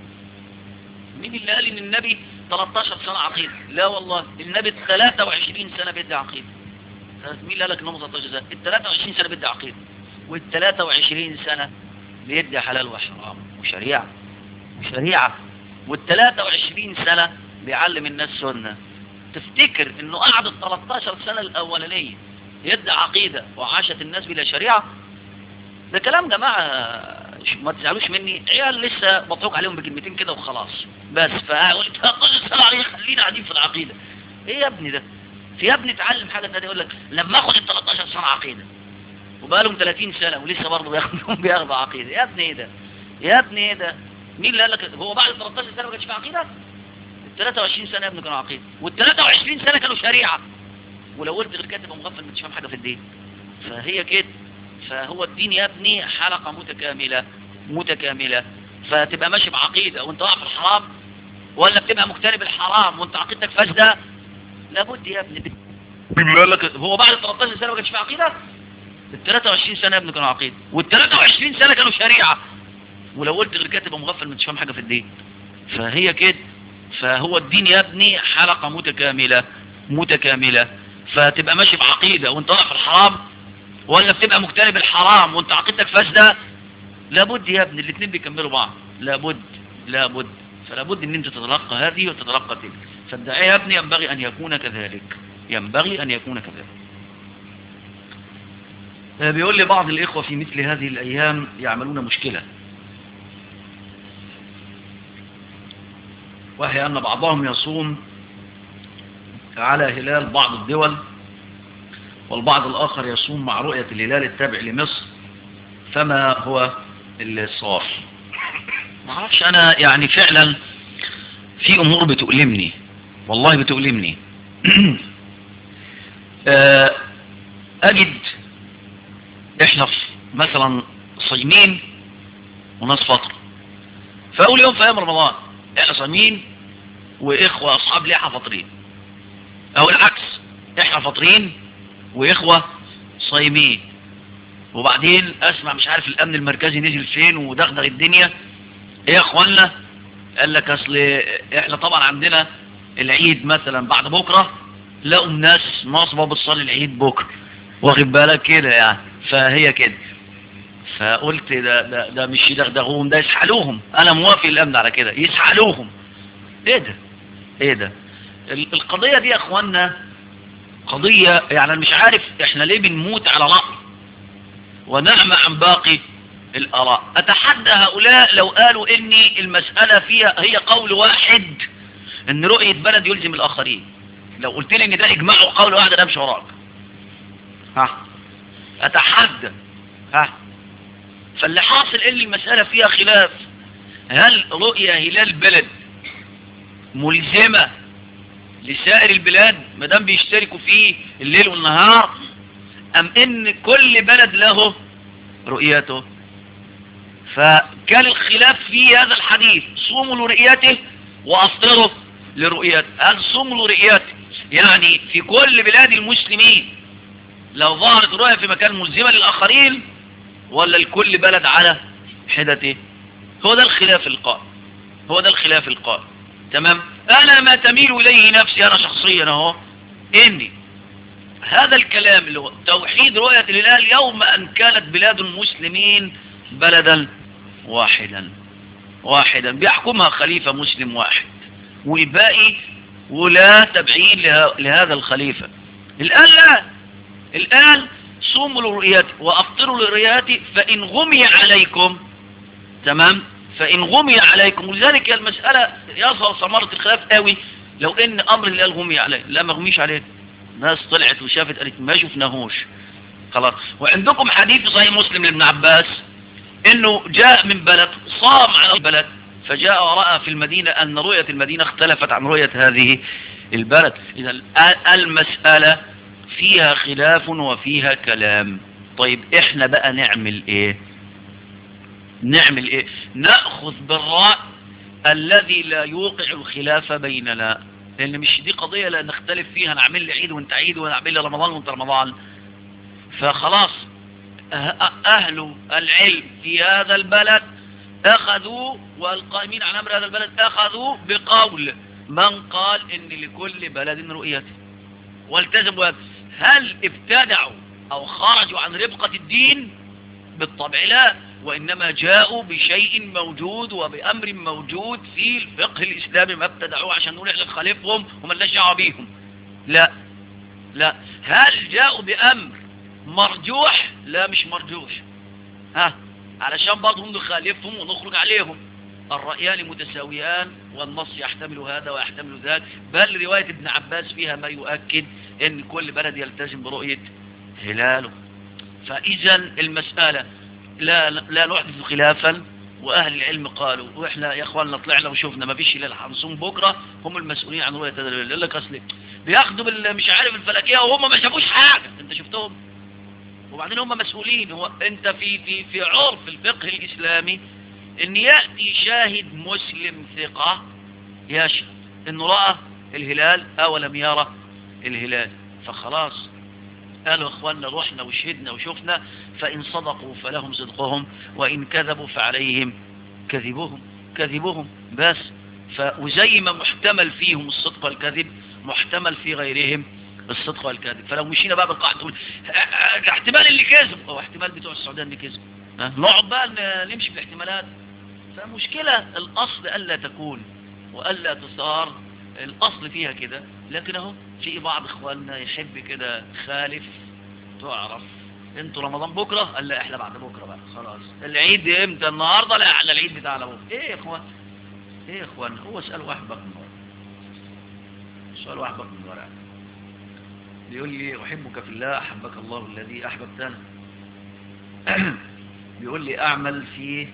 Speaker 2: مين اللي قال ان النبي 13 سنه عقيده لا والله النبي 23 سنه بيدي عقيده مين اللي قال لك انه 13 سنه ال 23 سنه بيدي عقيده وال 23 سنه بيدي حلال وحرام وشريعه وشريعه وال 23 سنه بيعلم الناس سنه تفتكر انه قعد ال 13 سنة الاولانية يدعي عقيدة وعاشت الناس بلا شريعة ده كلام جماعة ما تزعلوش مني عيال لسه بطلق عليهم بكلمتين كده وخلاص بس فقلت 13 سنه عليه خلينا قاعدين في العقيده ايه يا ابني ده في يا ابني اتعلم حاجه ثانيه يقول لك لما اخد ال 13 سنه عقيده وبقى لهم 30 سنه ولسه برضه بياخدوا بياخدوا عقيده يا ابني ايه ده يا ابني ايه ده مين اللي قال لك هو بعد 13 سنه ما كانش في عقيده ال 23 سنه يا ابني كانوا عقيده وال 23 سنه كانوا شريعه ولو قلت غير كده تبقى مغفل مش فاهم حاجه في الدين فهي كده فهو الدين يا ابني حلقه متكامله متكامله فتبقى ماشي بعقيده وانت واقع في الحرام ولا بتبقى مجتنب الحرام وانت عقيدتك فاسده لابد يا ابني بيقول لك هو بعد 13 سنه ما كانش في عقيده ال 23 سنه يا ابني كانوا عقيده وال 23 سنه كانوا شريعه ولو قلت غير كده تبقى مغفل مش فاهم حاجه في الدين فهي كده فهو الدين يا ابني حلقه متكامله متكامله فتبقى ماشي بعقيده وانت واقع في الحرام ولا بتبقى مجتنب الحرام وانت عقيدتك فاسده لابد يا ابني الاثنين بيكملوا بعض لابد لابد فلابد ان انت تتلقى هذه وتتلقى تلك فالداعية يا ابني ينبغي ان يكون كذلك ينبغي ان يكون كذلك بيقول لي بعض الاخوة في مثل هذه الايام يعملون مشكلة وهي ان بعضهم يصوم على هلال بعض الدول والبعض الآخر يصوم مع رؤية الهلال التابع لمصر فما هو الصواب ما اعرفش أنا يعني فعلا في أمور بتؤلمني والله بتؤلمني أجد إحنا مثلا صايمين وناس فطر فأول يوم في أيام رمضان إحنا صايمين وإخوة أصحاب ليحة فاطرين أو العكس إحنا فاطرين واخوة صايمين وبعدين اسمع مش عارف الامن المركزي نزل فين ودغدغ الدنيا ايه يا اخوانا قال لك اصل احنا طبعا عندنا العيد مثلا بعد بكرة لقوا الناس ناصبة بتصلي العيد بكرة واخد بالك كده يعني فهي كده فقلت ده, ده, ده مش يدغدغوهم ده يسحلوهم انا موافق الامن على كده يسحلوهم ايه ده ايه ده القضية دي يا اخوانا قضية يعني مش عارف احنا ليه بنموت على رأي ونعمى عن باقي الآراء أتحدى هؤلاء لو قالوا إن المسألة فيها هي قول واحد إن رؤية بلد يلزم الآخرين لو قلت لي إن ده إجماع وقول واحد أنا مش وراك ها أتحدى ها فاللي حاصل إن المسألة فيها خلاف هل رؤية هلال بلد ملزمة لسائر البلاد ما دام بيشتركوا فيه الليل والنهار ام ان كل بلد له رؤيته فكان الخلاف في هذا الحديث صوموا لرؤيته وافطروا لرؤيته هل صوموا لرؤيته يعني في كل بلاد المسلمين لو ظهرت رؤية في مكان ملزمة للآخرين ولا لكل بلد على حدته هو ده الخلاف القائم هو ده الخلاف القائم تمام انا ما تميل اليه نفسي انا شخصيا اهو اني هذا الكلام اللي هو توحيد رؤية الهلال يوم ان كانت بلاد المسلمين بلدا واحدا واحدا بيحكمها خليفة مسلم واحد والباقي ولا تبعين لهذا الخليفة الان لا الان صوموا لرؤيتي وافطروا لرؤيتي فان غمي عليكم تمام فإن غمي عليكم ولذلك المسألة يظهر ثمرة الخلاف قوي لو ان امر اللي قال غمي عليه لا ما غميش عليه ناس طلعت وشافت قالت ما شفناهوش خلاص وعندكم حديث صحيح مسلم لابن عباس انه جاء من بلد صام على البلد فجاء ورأى في المدينة ان رؤية المدينة اختلفت عن رؤية هذه البلد اذا المسألة فيها خلاف وفيها كلام طيب احنا بقى نعمل ايه نعمل ايه نأخذ بالرأي الذي لا يوقع الخلاف بيننا لان مش دي قضية لا نختلف فيها نعمل لي عيد وانت عيد ونعمل لي رمضان وانت رمضان فخلاص اهل العلم في هذا البلد اخذوا والقائمين على امر هذا البلد اخذوا بقول من قال ان لكل بلد رؤيته والتزموا هل ابتدعوا او خرجوا عن ربقة الدين بالطبع لا وإنما جاءوا بشيء موجود وبأمر موجود في الفقه الإسلامي ما ابتدعوه عشان نقول احنا نخالفهم وملناش دعوه بيهم لا لا هل جاءوا بأمر مرجوح لا مش مرجوح ها علشان برضه نخالفهم ونخرج عليهم الرأيان متساويان والنص يحتمل هذا ويحتمل ذاك بل رواية ابن عباس فيها ما يؤكد ان كل بلد يلتزم برؤية هلاله فإذا المسألة لا, لا نحدث خلافا وأهل العلم قالوا وإحنا يا أخواننا طلعنا وشوفنا ما فيش هلال هنصوم بكرة هم المسؤولين عن رؤية هذا الهلال يقول لك أصل بياخدوا بال- مش عارف الفلكية وهم ما شافوش حاجة أنت شفتهم وبعدين هم مسؤولين هو أنت في في في عرف الفقه الإسلامي ان يأتي شاهد مسلم ثقة يشهد انه رأى الهلال او لم يرى الهلال فخلاص قالوا اخواننا رحنا وشهدنا وشفنا فان صدقوا فلهم صدقهم وان كذبوا فعليهم كذبهم كذبهم بس ف وزي ما محتمل فيهم الصدق والكذب محتمل في غيرهم الصدق والكذب فلو مشينا بقى بالقاعدة تقول اه، اه، احتمال اللي كذب او احتمال بتوع السعودية اللي كذب اه، نقعد بقى ن- نمشي في الاحتمالات فمشكلة الأصل ألا تكون وألا تصار الأصل فيها كده لكن اهو في بعض إخواننا يحب كده خالف تعرف انتوا رمضان بكرة قال لا احنا بعد بكرة بقى خلاص العيد امتى النهاردة لا احنا العيد بتاعنا بكرة ايه يا اخوان ايه يا اخوان هو اسأل واحد بقى من ورا سؤال واحد بقى من ورا بيقول لي أحبك في الله أحبك الله الذي أحببتنا بيقول لي أعمل في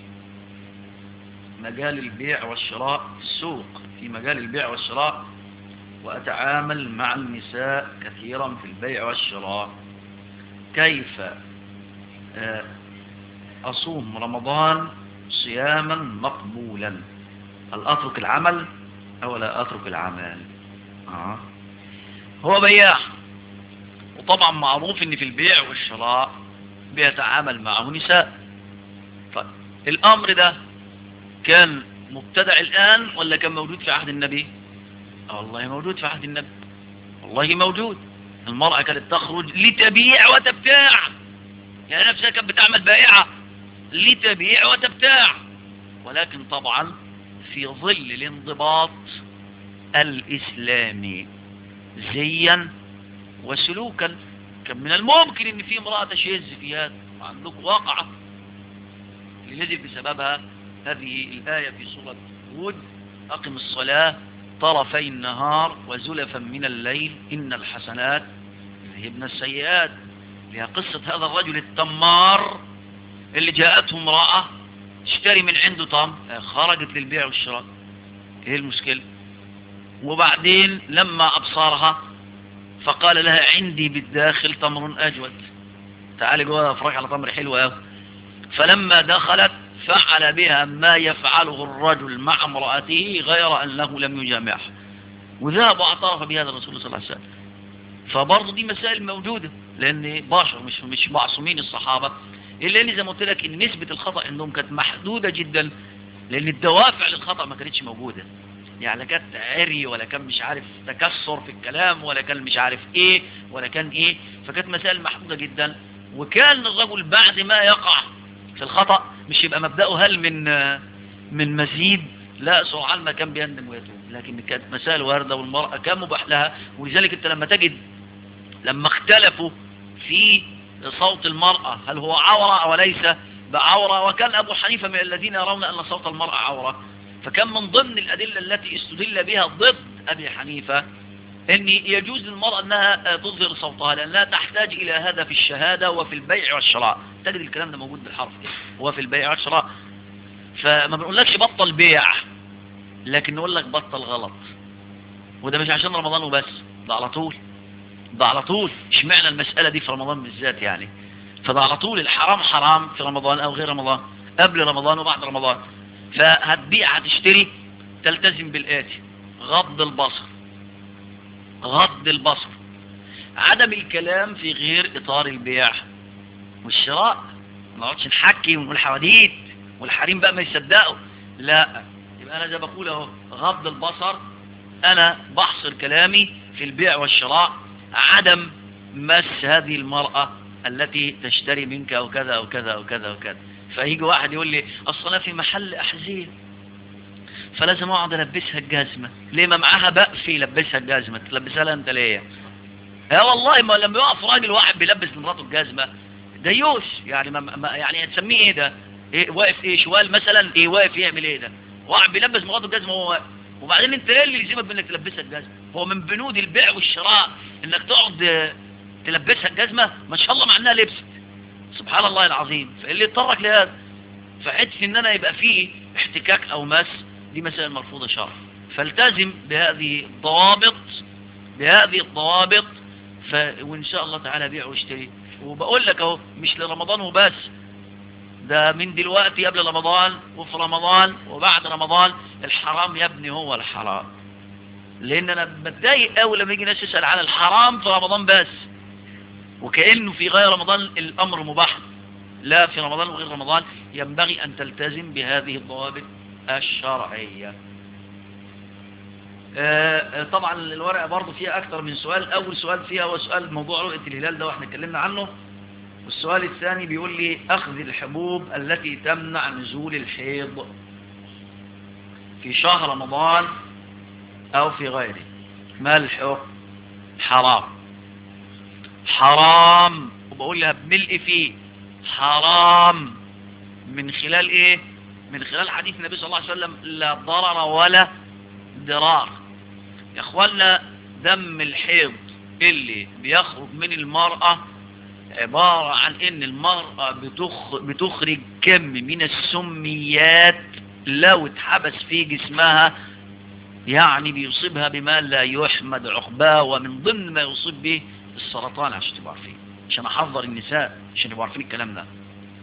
Speaker 2: مجال البيع والشراء في السوق في مجال البيع والشراء وأتعامل مع النساء كثيرا في البيع والشراء كيف آه، أصوم رمضان صياما مقبولا هل أترك العمل أو لا أترك العمل آه. هو بياع وطبعا معروف ان في البيع والشراء بيتعامل معه نساء طيب الأمر ده كان مبتدع الآن ولا كان موجود في عهد النبي آه والله موجود في عهد النبي والله موجود المرأة كانت تخرج لتبيع وتبتاع يعني نفسها كانت بتعمل بائعة لتبيع وتبتاع ولكن طبعا في ظل الانضباط الإسلامي زيا وسلوكا كان من الممكن ان في امرأة تشهز في هذا وعندك واقعة لنزل بسببها هذه الآية في سورة هود أقم الصلاة طرفي النهار وزلفا من الليل إن الحسنات يذهبن السيئات لها قصة هذا الرجل التمار اللي جاءته امرأة تشتري من عنده طم خرجت للبيع والشراء ايه المشكلة وبعدين لما أبصارها فقال لها عندي بالداخل تمر أجود تعالي جوا افرج على تمر حلو قوي فلما دخلت فعل بها ما يفعله الرجل مع امرأته غير أنه لم يجامعها وذهب واعترف بهذا الرسول صلى الله عليه وسلم فبرضه دي مسائل موجودة لأن بشر مش مش معصومين الصحابة إلا أن زي ما قلت لك إن نسبة الخطأ عندهم كانت محدودة جدا لأن الدوافع للخطأ ما كانتش موجودة يعني لا كانت عري ولا كان مش عارف تكسر في الكلام ولا كان مش عارف ايه ولا كان ايه فكانت مسائل محدودة جدا وكان الرجل بعد ما يقع في الخطأ مش يبقى مبدأه هل من من مزيد لا سرعان ما كان بيندم ويتوب لكن كانت مسائل واردة والمرأة كان مباح لها ولذلك انت لما تجد لما اختلفوا في صوت المرأة هل هو عورة او ليس بعورة وكان ابو حنيفة من الذين يرون ان صوت المرأة عورة فكان من ضمن الأدلة التي استدل بها ضد أبي حنيفة أن يجوز للمرأة أنها تظهر صوتها لأنها تحتاج إلى هذا في الشهادة وفي البيع والشراء تجد الكلام ده موجود بالحرف هو في البيع والشراء فما بنقولكش بطل بيع لكن نقول لك بطل غلط وده مش عشان رمضان وبس ده على طول ده على طول اشمعنى المسألة دي في رمضان بالذات يعني فده على طول الحرام حرام في رمضان أو غير رمضان قبل رمضان وبعد رمضان فهتبيع هتشتري تلتزم بالآتي غض البصر غض البصر عدم الكلام في غير إطار البيع والشراء ما نقعدش نحكي ونقول حواديت والحريم بقى ما يصدقوا لا يبقى أنا زي بقول اهو غض البصر أنا بحصر كلامي في البيع والشراء عدم مس هذه المرأة التي تشتري منك أو كذا أو كذا أو كذا أو كذا فيجي واحد يقول لي اصل انا في محل احذيه فلازم اقعد البسها الجزمه ليه ما معاها بقف يلبسها الجزمه تلبسها لها انت ليه اه والله ما لما يقف راجل واحد بيلبس لمراته الجزمه ديوش يعني ما ما يعني هتسميه ايه ده ايه واقف ايه شوال مثلا ايه واقف يعمل ايه ده واحد بيلبس مغطى الجزمه وهو واقف وبعدين انت ايه اللي يلزمك بانك تلبسها الجزمه هو من بنود البيع والشراء انك تقعد آه، تلبسها الجزمه ما شاء الله مع انها لبست سبحان الله العظيم فاللي اضطرك لهذا فحته ان انا يبقى فيه احتكاك او مس دي مسائل مرفوضه شرعا فالتزم بهذه الضوابط بهذه الضوابط ف... وان شاء الله تعالى بيع واشتري وبقول لك اهو مش لرمضان وبس ده من دلوقتي قبل رمضان وفي رمضان وبعد رمضان الحرام يا ابني هو الحرام لان انا بتضايق قوي لما يجي ناس يسال عن الحرام في رمضان بس وكانه في غير رمضان الامر مباح لا في رمضان وغير رمضان ينبغي ان تلتزم بهذه الضوابط الشرعيه آه، آه، طبعا الورقه برضه فيها اكتر من سؤال اول سؤال فيها هو سؤال موضوع رؤيه الهلال ده واحنا اتكلمنا عنه والسؤال الثاني بيقول لي أخذ الحبوب التي تمنع نزول الحيض في شهر رمضان أو في غيره ما الحكم حرام حرام وبقول لها بملء فيه حرام من خلال ايه من خلال حديث النبي صلى الله عليه وسلم لا ضرر ولا ضرار يا اخوانا دم الحيض اللي بيخرج من المرأة عبارة عن ان المرأة بتخ... بتخرج كم من السميات لو اتحبس في جسمها يعني بيصيبها بما لا يحمد عقباه ومن ضمن ما يصيب به السرطان عشان تبقوا عارفين عشان احذر النساء عشان يبقوا عارفين الكلام ده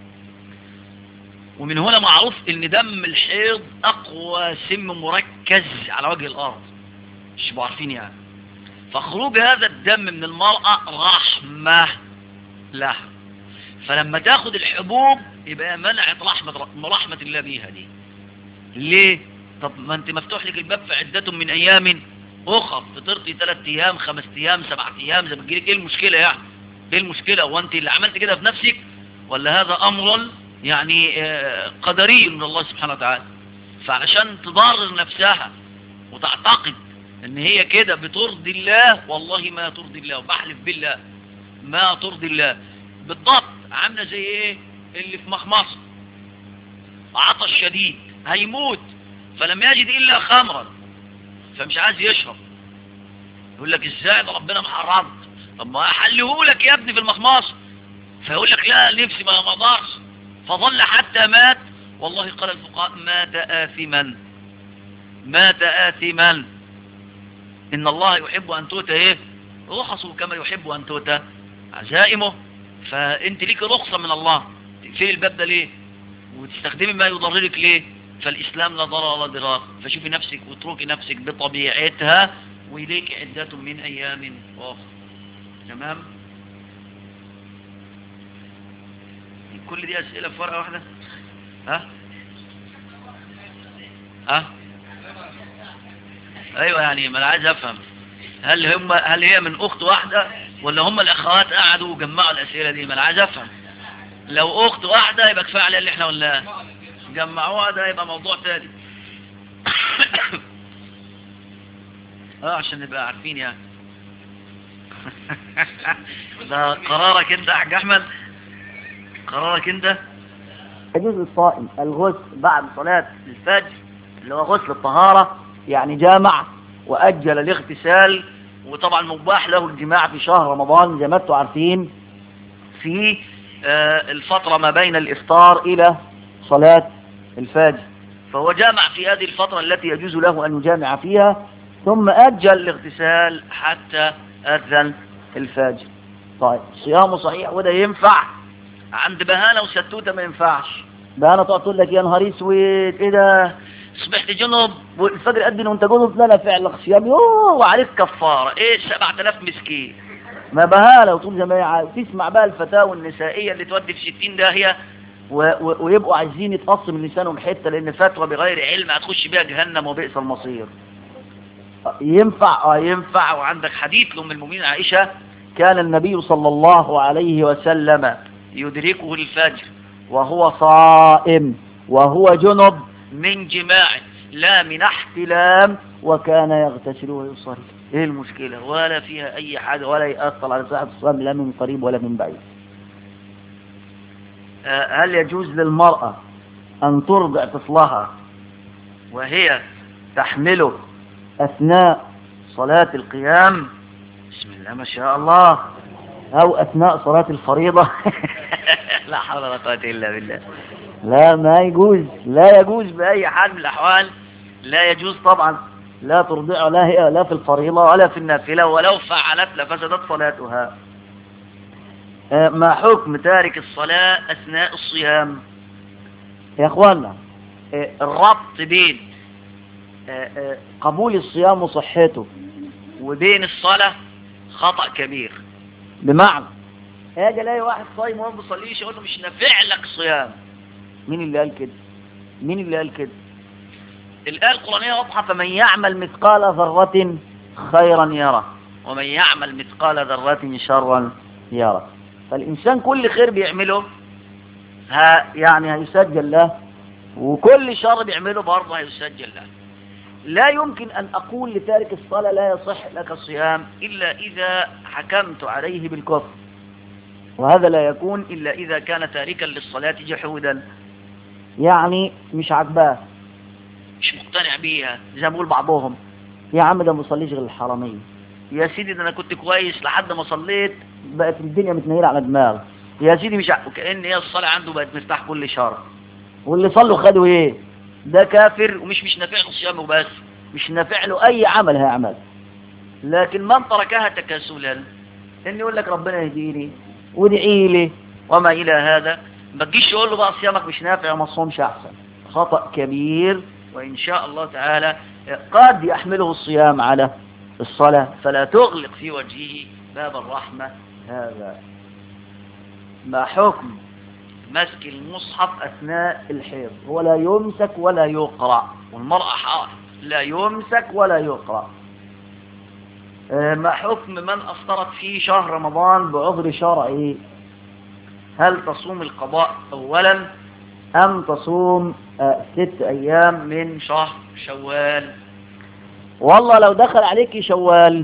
Speaker 2: ومن هنا معروف ان دم الحيض اقوى سم مركز على وجه الارض مش تبقوا عارفين يعني فخروج هذا الدم من المرأة رحمة لا فلما تاخد الحبوب يبقى منعت رحمة رحمة الله بيها دي ليه طب ما انت مفتوح لك الباب في عدة من ايام اخر فطرتي ثلاث ايام خمس ايام سبعة ايام زي ما تجيلك ايه المشكلة يعني ايه المشكلة هو انت اللي عملت كده في نفسك ولا هذا امر يعني آه، قدري من الله سبحانه وتعالى فعشان تضرر نفسها وتعتقد ان هي كده بترضي الله والله ما ترضي الله وبحلف بالله ما ترضي الله بالضبط عامله زي ايه اللي في مخمصه عطش شديد هيموت فلم يجد الا خمرا فمش عايز يشرب يقول لك ازاي ده ربنا محرم طب ما احله لك يا ابني في المخمصه فيقول لك لا نفسي ما اقدرش فظل حتى مات والله قال الفقهاء مات آثما مات آثما إن الله يحب أن تؤتى إيه رخصه كما يحب أن تؤتى عزائمه فأنت ليك رخصة من الله تقفلي الباب ده ليه وتستخدمي ما يضررك ليه فالإسلام لا ضرر ولا ضرار فشوفي نفسك واتركي نفسك بطبيعتها وإليك عدة من أيام أخرى تمام كل دي أسئلة في ورقة واحدة ها ها ايوه يعني ما انا عايز افهم هل هم هل هي من اخت واحدة ولا هم الاخوات قعدوا وجمعوا الاسئلة دي ما انا عايز افهم لو اخت واحدة يبقى كفاية عليها اللي احنا قلناه جمعوها ده يبقى موضوع تاني اه عشان نبقى عارفين يعني ده قرارك انت يا حاج احمد قرارك انت
Speaker 3: يجوز للصائم الغسل بعد صلاة الفجر اللي هو غسل الطهارة يعني جامع وأجل الاغتسال
Speaker 2: وطبعا مباح له الجماع في شهر رمضان زي ما انتم عارفين في آه، الفترة ما بين الإفطار إلى صلاة الفجر فهو جامع في هذه الفترة التي يجوز له أن يجامع فيها ثم أجل الاغتسال حتى أذن الفجر طيب صيامه صحيح وده ينفع عند بهانة وستوتة ما ينفعش
Speaker 3: بقى تقعد تقول لك يا نهار اسود ايه ده
Speaker 2: صبحت جنب
Speaker 3: والفجر قد وانت جنب لا لا فعلا صيام يوه
Speaker 2: وعليك كفارة ايه 7000 مسكين
Speaker 3: ما بهالة وطول زي ما هي عايز. تسمع بقى الفتاوى
Speaker 2: النسائية اللي تودي في 60 داهية
Speaker 3: و... و... ويبقوا عايزين يتقص من لسانهم حتة لان
Speaker 2: فتوى بغير علم هتخش بيها جهنم وبئس المصير
Speaker 3: ينفع
Speaker 2: اه ينفع وعندك حديث لأم المؤمنين عائشة
Speaker 3: كان النبي صلى الله عليه وسلم
Speaker 2: يدركه الفجر
Speaker 3: وهو صائم وهو جنب
Speaker 2: من جماع لا من
Speaker 3: احتلام وكان يغتسل ويصلي
Speaker 2: ايه المشكلة ولا فيها اي حاجة ولا يأثر على صحة الصيام لا من قريب ولا من بعيد
Speaker 3: آه، هل يجوز للمرأة أن ترضع طفلها وهي تحمله أثناء صلاة القيام بسم الله ما شاء الله أو أثناء صلاة الفريضة لا حول ولا قوة إلا بالله لا ما يجوز لا يجوز بأي حال من الأحوال لا يجوز طبعا لا ترضع لا هي لا في الفريضة ولا في النافلة ولو فعلت لفسدت صلاتها آه، ما حكم تارك الصلاة أثناء الصيام يا أخوانا آه، الربط بين آه، آه، قبول الصيام وصحته وبين الصلاة خطأ كبير بمعنى اجي الاقي واحد صايم وما بيصليش يقول له مش نافع لك صيام مين اللي قال كده مين اللي قال كده الآية القرآنية واضحة فمن يعمل مثقال ذرة خيرا يره ومن يعمل مثقال ذرة شرا يره فالإنسان كل خير بيعمله ها يعني هيسجل له وكل شر بيعمله برضه هيسجل له لا يمكن أن أقول لتارك الصلاة لا يصح لك الصيام إلا إذا حكمت عليه بالكفر وهذا لا يكون إلا إذا كان تاركا للصلاة جحودا يعني مش عجباه مش مقتنع بيها زي ما بيقول بعضهم يا عم ده ما بيصليش غير الحرامية يا سيدي ده انا كنت كويس لحد ما صليت بقت الدنيا متنيلة على دماغي يا سيدي مش ع... وكأن هي الصلاة عنده بقت مفتاح كل شر واللي صلوا خدوا ايه ده كافر ومش مش نافع له صيامه بس مش نافع له اي عمل هيعمل لكن من تركها تكاسلا ان يقول لك ربنا يهديني وادعي لي وما الى هذا ما تجيش يقول له بقى صيامك مش نافع ما تصومش احسن خطأ كبير وان شاء الله تعالى قد يحمله الصيام على الصلاة فلا تغلق في وجهه باب الرحمة هذا ما حكم مسك المصحف أثناء الحيض هو لا يمسك ولا يقرأ والمرأة حائض لا يمسك ولا يقرأ آه، ما حكم من أفطرت في شهر رمضان بعذر شرعي هل تصوم القضاء أولا أم تصوم آه، ست أيام من شهر شوال والله لو دخل عليك شوال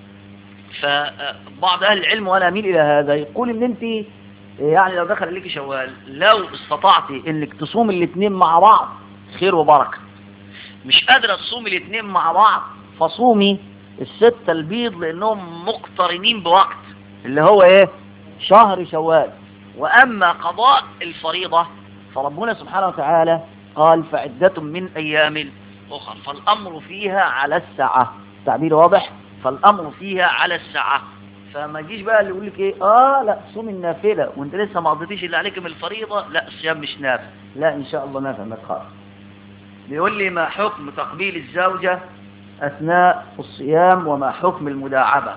Speaker 3: فبعض أهل العلم وأنا أميل إلى هذا يقول إن أنت يعني لو دخل عليك شوال لو استطعتي إنك تصوم الاثنين مع بعض خير وبركة مش قادرة تصومي الاثنين مع بعض فصومي الستة البيض لأنهم مقترنين بوقت اللي هو إيه شهر شوال وأما قضاء الفريضة فربنا سبحانه وتعالى قال فعدة من أيام أخرى فالأمر فيها على الساعة تعبير واضح فالأمر فيها على الساعة فما تجيش بقى اللي يقول لك ايه اه لا صوم النافله وانت لسه ما قضيتيش اللي عليك من الفريضه لا الصيام مش نافع لا ان شاء الله نافع ما تخاف بيقول لي ما حكم تقبيل الزوجه اثناء الصيام وما حكم المداعبه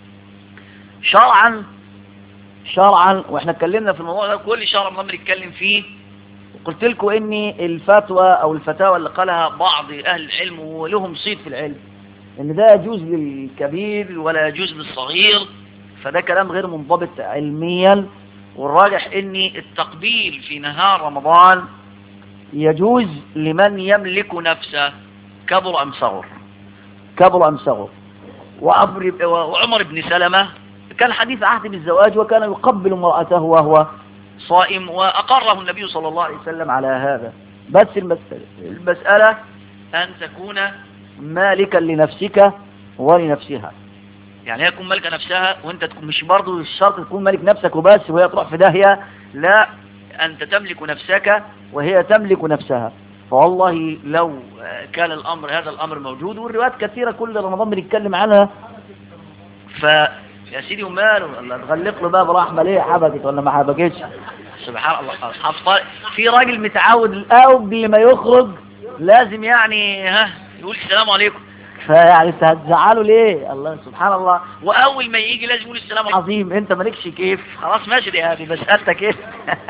Speaker 3: شرعا شرعا واحنا اتكلمنا في الموضوع ده كل شهر رمضان بنتكلم فيه وقلت لكم ان الفتوى او الفتاوى اللي قالها بعض اهل العلم ولهم صيت في العلم ان ده يجوز للكبير ولا يجوز للصغير فده كلام غير منضبط علميا والراجح ان التقبيل في نهار رمضان يجوز لمن يملك نفسه كبر ام صغر كبر ام صغر وعمر وعمر بن سلمة كان حديث عهد بالزواج وكان يقبل امرأته وهو صائم وأقره النبي صلى الله عليه وسلم على هذا بس المسألة, المسألة أن تكون مالكا لنفسك ولنفسها يعني هي تكون مالكة نفسها وانت تكون مش برضو الشرط تكون مالك نفسك وبس وهي تروح في داهية لا انت تملك نفسك وهي تملك نفسها فوالله لو كان الامر هذا الامر موجود والروايات كثيرة كل رمضان بنتكلم عنها ف يا سيدي وماله الله تغلق له باب رحمة ليه حبكت ولا ما حبكتش سبحان الله حط- في راجل متعود قبل ما يخرج لازم يعني ها يقول السلام عليكم فيعني انت هتزعله ليه الله سبحان الله واول ما يجي لازم يقول السلام عليكم عظيم انت مالكش كيف خلاص ماشي دي هذه مسألتك ايه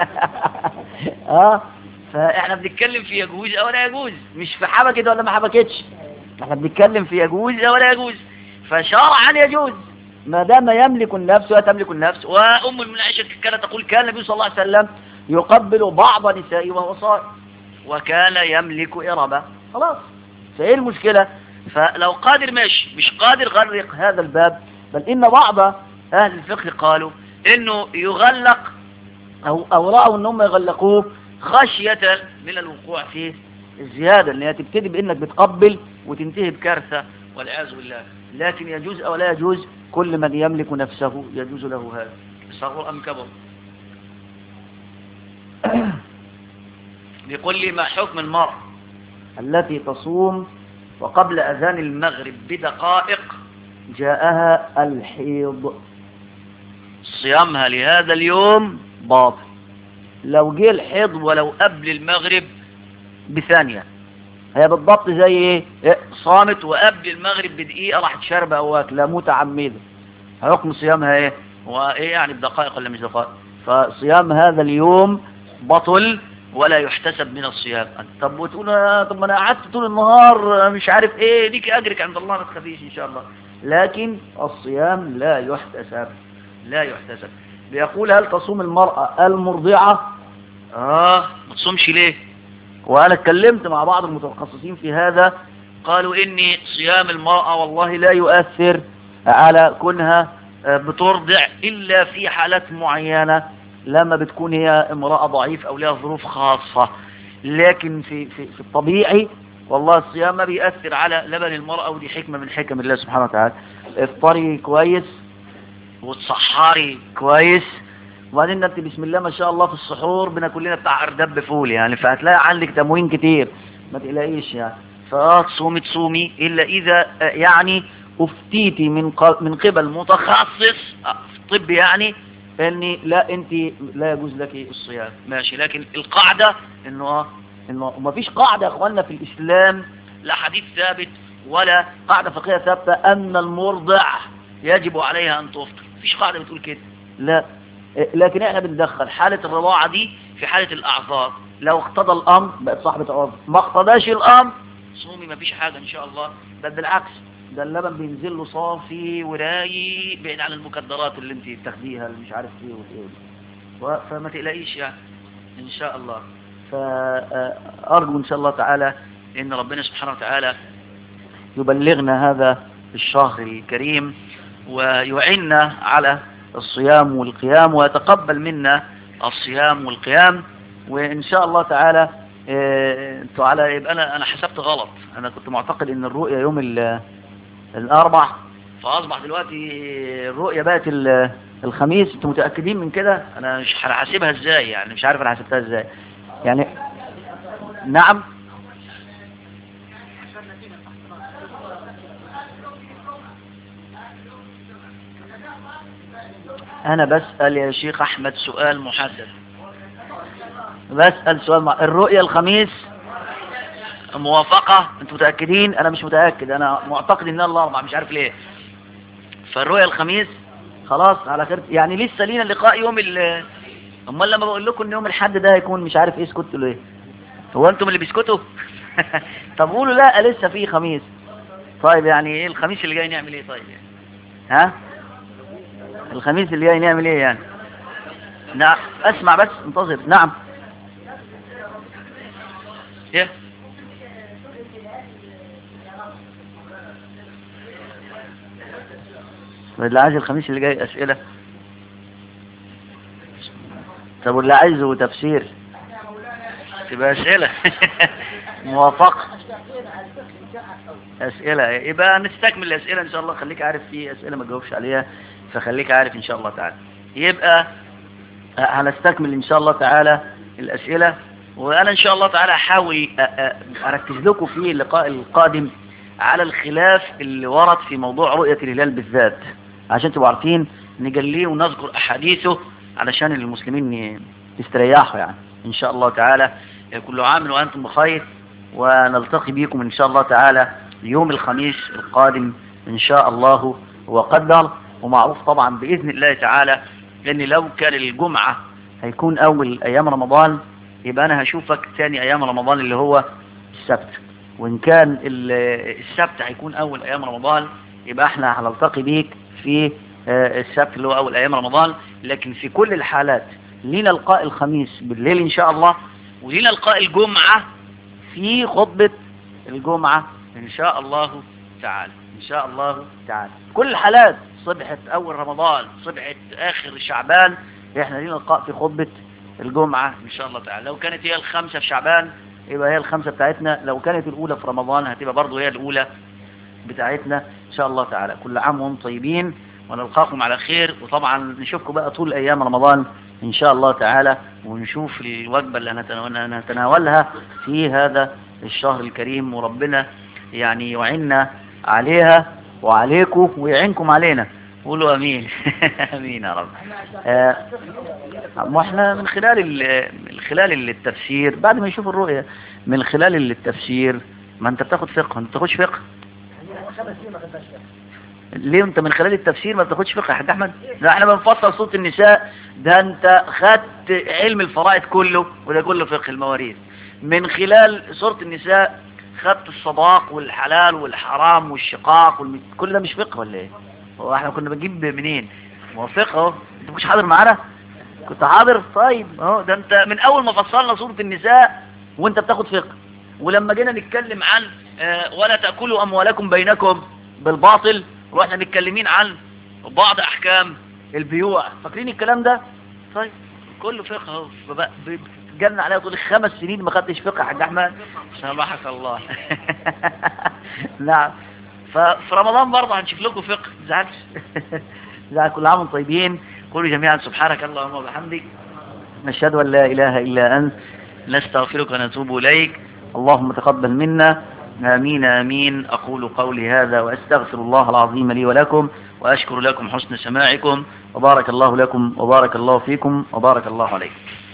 Speaker 3: اه فاحنا بنتكلم في يجوز او لا يجوز مش في حبكت ولا ما حبكتش احنا بنتكلم في يجوز او لا يجوز فشرعا يجوز ما دام يملك النفس وتملك النفس وام المؤمنين عائشه كانت تقول كان النبي صلى الله عليه وسلم يقبل بعض نسائه وهو صائم وكان يملك إربة خلاص فايه المشكلة فلو قادر ماشي مش قادر غرق هذا الباب بل إن بعض أهل الفقه قالوا إنه يغلق أو, أو رأوا إنهم يغلقوه خشية من الوقوع في الزيادة اللي هي تبتدي بانك بتقبل وتنتهي بكارثة والعياذ بالله لكن يجوز او لا يجوز كل من يملك نفسه يجوز له هذا صغر ام كبر بيقول لي ما حكم المرأة التي تصوم وقبل أذان المغرب بدقائق جاءها الحيض صيامها لهذا اليوم باطل لو جه الحيض ولو قبل المغرب بثانية هي بالضبط زي ايه إيه، صامت وقبل المغرب بدقيقة راحت شاربة او واكلة متعمدة حكم صيامها ايه وايه يعني بدقائق ولا مش دقائق فصيام هذا اليوم بطل ولا يحتسب من الصيام طب وتقول آه، طب ما انا قعدت طول النهار آه، مش عارف ايه ليك اجرك عند الله ما تخافيش ان شاء الله لكن الصيام لا يحتسب لا يحتسب بيقول هل تصوم المرأة المرضعة اه ما تصومش ليه وانا اتكلمت مع بعض المتخصصين في هذا قالوا اني صيام المرأة والله لا يؤثر على كونها آه، بترضع الا في حالات معينة لما بتكون هي امرأة ضعيف او لها ظروف خاصة لكن في, في, في الطبيعي والله الصيام ما بيأثر على لبن المرأة ودي حكمة من حكم الله سبحانه وتعالى افطري كويس وتصحري كويس وبعدين انت بسم الله ما شاء الله في السحور بناكل لنا بتاع اردب فول يعني فهتلاقي عندك تموين كتير ما تقلقيش يعني فاه تصومي تصومي الا اذا آه، يعني افتيتي من ق- من قبل متخصص آه، في الطب يعني ان لا انت لا يجوز لك الصيام ماشي لكن القاعده انه اه انه ما فيش قاعده يا اخواننا في الاسلام لا حديث ثابت ولا قاعده فقهيه ثابته ان المرضع يجب عليها ان تفطر مفيش قاعده بتقول كده لا إيه، لكن احنا بندخل حاله الرضاعه دي في حاله الاعذار لو اقتضى الامر بقت صاحبه عذر ما اقتضاش الامر صومي مفيش حاجه ان شاء الله بل بالعكس ده اللبن بينزل له صافي ورايق بعيد عن المكدرات اللي انت بتاخديها اللي مش عارف ايه وايه و- فما تقلقيش يعني ان شاء الله فارجو ان شاء الله تعالى ان ربنا سبحانه وتعالى يبلغنا هذا الشهر الكريم ويعيننا على الصيام والقيام ويتقبل منا الصيام والقيام وإن شاء الله تعالى آه، انتوا على يبقى أنا أنا حسبت غلط أنا كنت معتقد إن الرؤية يوم ال- الأربع فأصبح دلوقتي الرؤية بقت ال- الخميس انتوا متأكدين من كده أنا مش هحاسبها إزاي يعني مش عارف أنا حسبتها إزاي يعني نعم أنا بسأل يا شيخ أحمد سؤال محدد بسأل سؤال مع... الرؤية الخميس موافقة انتوا متأكدين أنا مش متأكد أنا معتقد إن الله أربعة مش عارف ليه فالرؤية الخميس خلاص على خير يعني لسه لينا لقاء يوم ال امال لما بقول لكم ان يوم الحد ده هيكون مش عارف ايه اسكتوا ليه هو انتم اللي بيسكتوا طب قولوا لا لسه في خميس طيب يعني ايه الخميس اللي جاي نعمل ايه طيب يعني ها الخميس اللي جاي نعمل ايه يعني نعم اسمع بس انتظر نعم ايه اللي عايز الخميس اللي جاي اسئله طب واللي عايزه تفسير تبقى اسئله موافقه اسئله يبقى نستكمل الاسئله ان شاء الله خليك عارف في اسئله ما تجاوبش عليها فخليك عارف ان شاء الله تعالى يبقى هنستكمل ان شاء الله تعالى الاسئله وانا ان شاء الله تعالى احاول أ- أ- اركز لكم في اللقاء القادم على الخلاف اللي ورد في موضوع رؤيه الهلال بالذات عشان تبقوا عارفين نجليه ونذكر احاديثه علشان المسلمين ي- يستريحوا يعني ان شاء الله تعالى كل عام وانتم بخير ونلتقي بكم ان شاء الله تعالى يوم الخميس القادم ان شاء الله وقدر ومعروف طبعا باذن الله تعالى ان لو كان الجمعه هيكون اول ايام رمضان يبقى انا هشوفك ثاني ايام رمضان اللي هو السبت وان كان ال- السبت هيكون اول ايام رمضان يبقى احنا هنلتقي بيك في آه، السبت اللي هو اول ايام رمضان لكن في كل الحالات لينا لقاء الخميس بالليل ان شاء الله ولينا لقاء الجمعه في خطبه الجمعه ان شاء الله تعالى ان شاء الله تعالى كل الحالات صبحت اول رمضان صبحت اخر شعبان احنا لينا لقاء في خطبه الجمعة إن شاء الله تعالى لو كانت هي الخمسة في شعبان يبقى هي الخمسة بتاعتنا لو كانت الأولى في رمضان هتبقى برضه هي الأولى بتاعتنا إن شاء الله تعالى كل عام وانتم طيبين ونلقاكم على خير وطبعا نشوفكم بقى طول أيام رمضان إن شاء الله تعالى ونشوف الوجبة اللي هنتنا- نتناولها في هذا الشهر الكريم وربنا يعني يعيننا عليها وعليكم ويعينكم علينا قولوا امين امين يا رب آه، ما احنا من خلال ال- من خلال التفسير بعد ما نشوف الرؤية من خلال التفسير ما انت بتاخد فقه انت بتاخدش فقه ليه انت من خلال التفسير ما بتاخدش فقه يا حاج احمد ده احنا بنفصل صوت النساء ده انت خدت علم الفرائض كله وده كله فقه المواريث من خلال سورة النساء خدت الصداق والحلال والحرام والشقاق والم... كل ده مش فقه ولا ايه هو احنا كنا بنجيب منين هو فقه اهو انت مش حاضر معانا كنت حاضر طيب اهو ده انت من اول ما فصلنا سورة النساء وانت بتاخد فقه ولما جينا نتكلم عن آه، ولا تأكلوا أموالكم بينكم بالباطل واحنا متكلمين عن بعض أحكام البيوع فاكرين الكلام ده طيب كله فقه اهو فبقى- ب- جالنا عليها طول خمس سنين ما خدتش فقه يا حاج احمد سامحك الله نعم ففي رمضان برضه هنشوف لكم فقه ما تزعلش تزعل كل عام وانتم طيبين قولوا جميعا سبحانك اللهم وبحمدك نشهد ان لا اله الا انت نستغفرك ونتوب اليك اللهم تقبل منا آمين آمين أقول قولي هذا وأستغفر الله العظيم لي ولكم وأشكر لكم حسن سماعكم وبارك الله لكم وبارك الله فيكم وبارك الله عليكم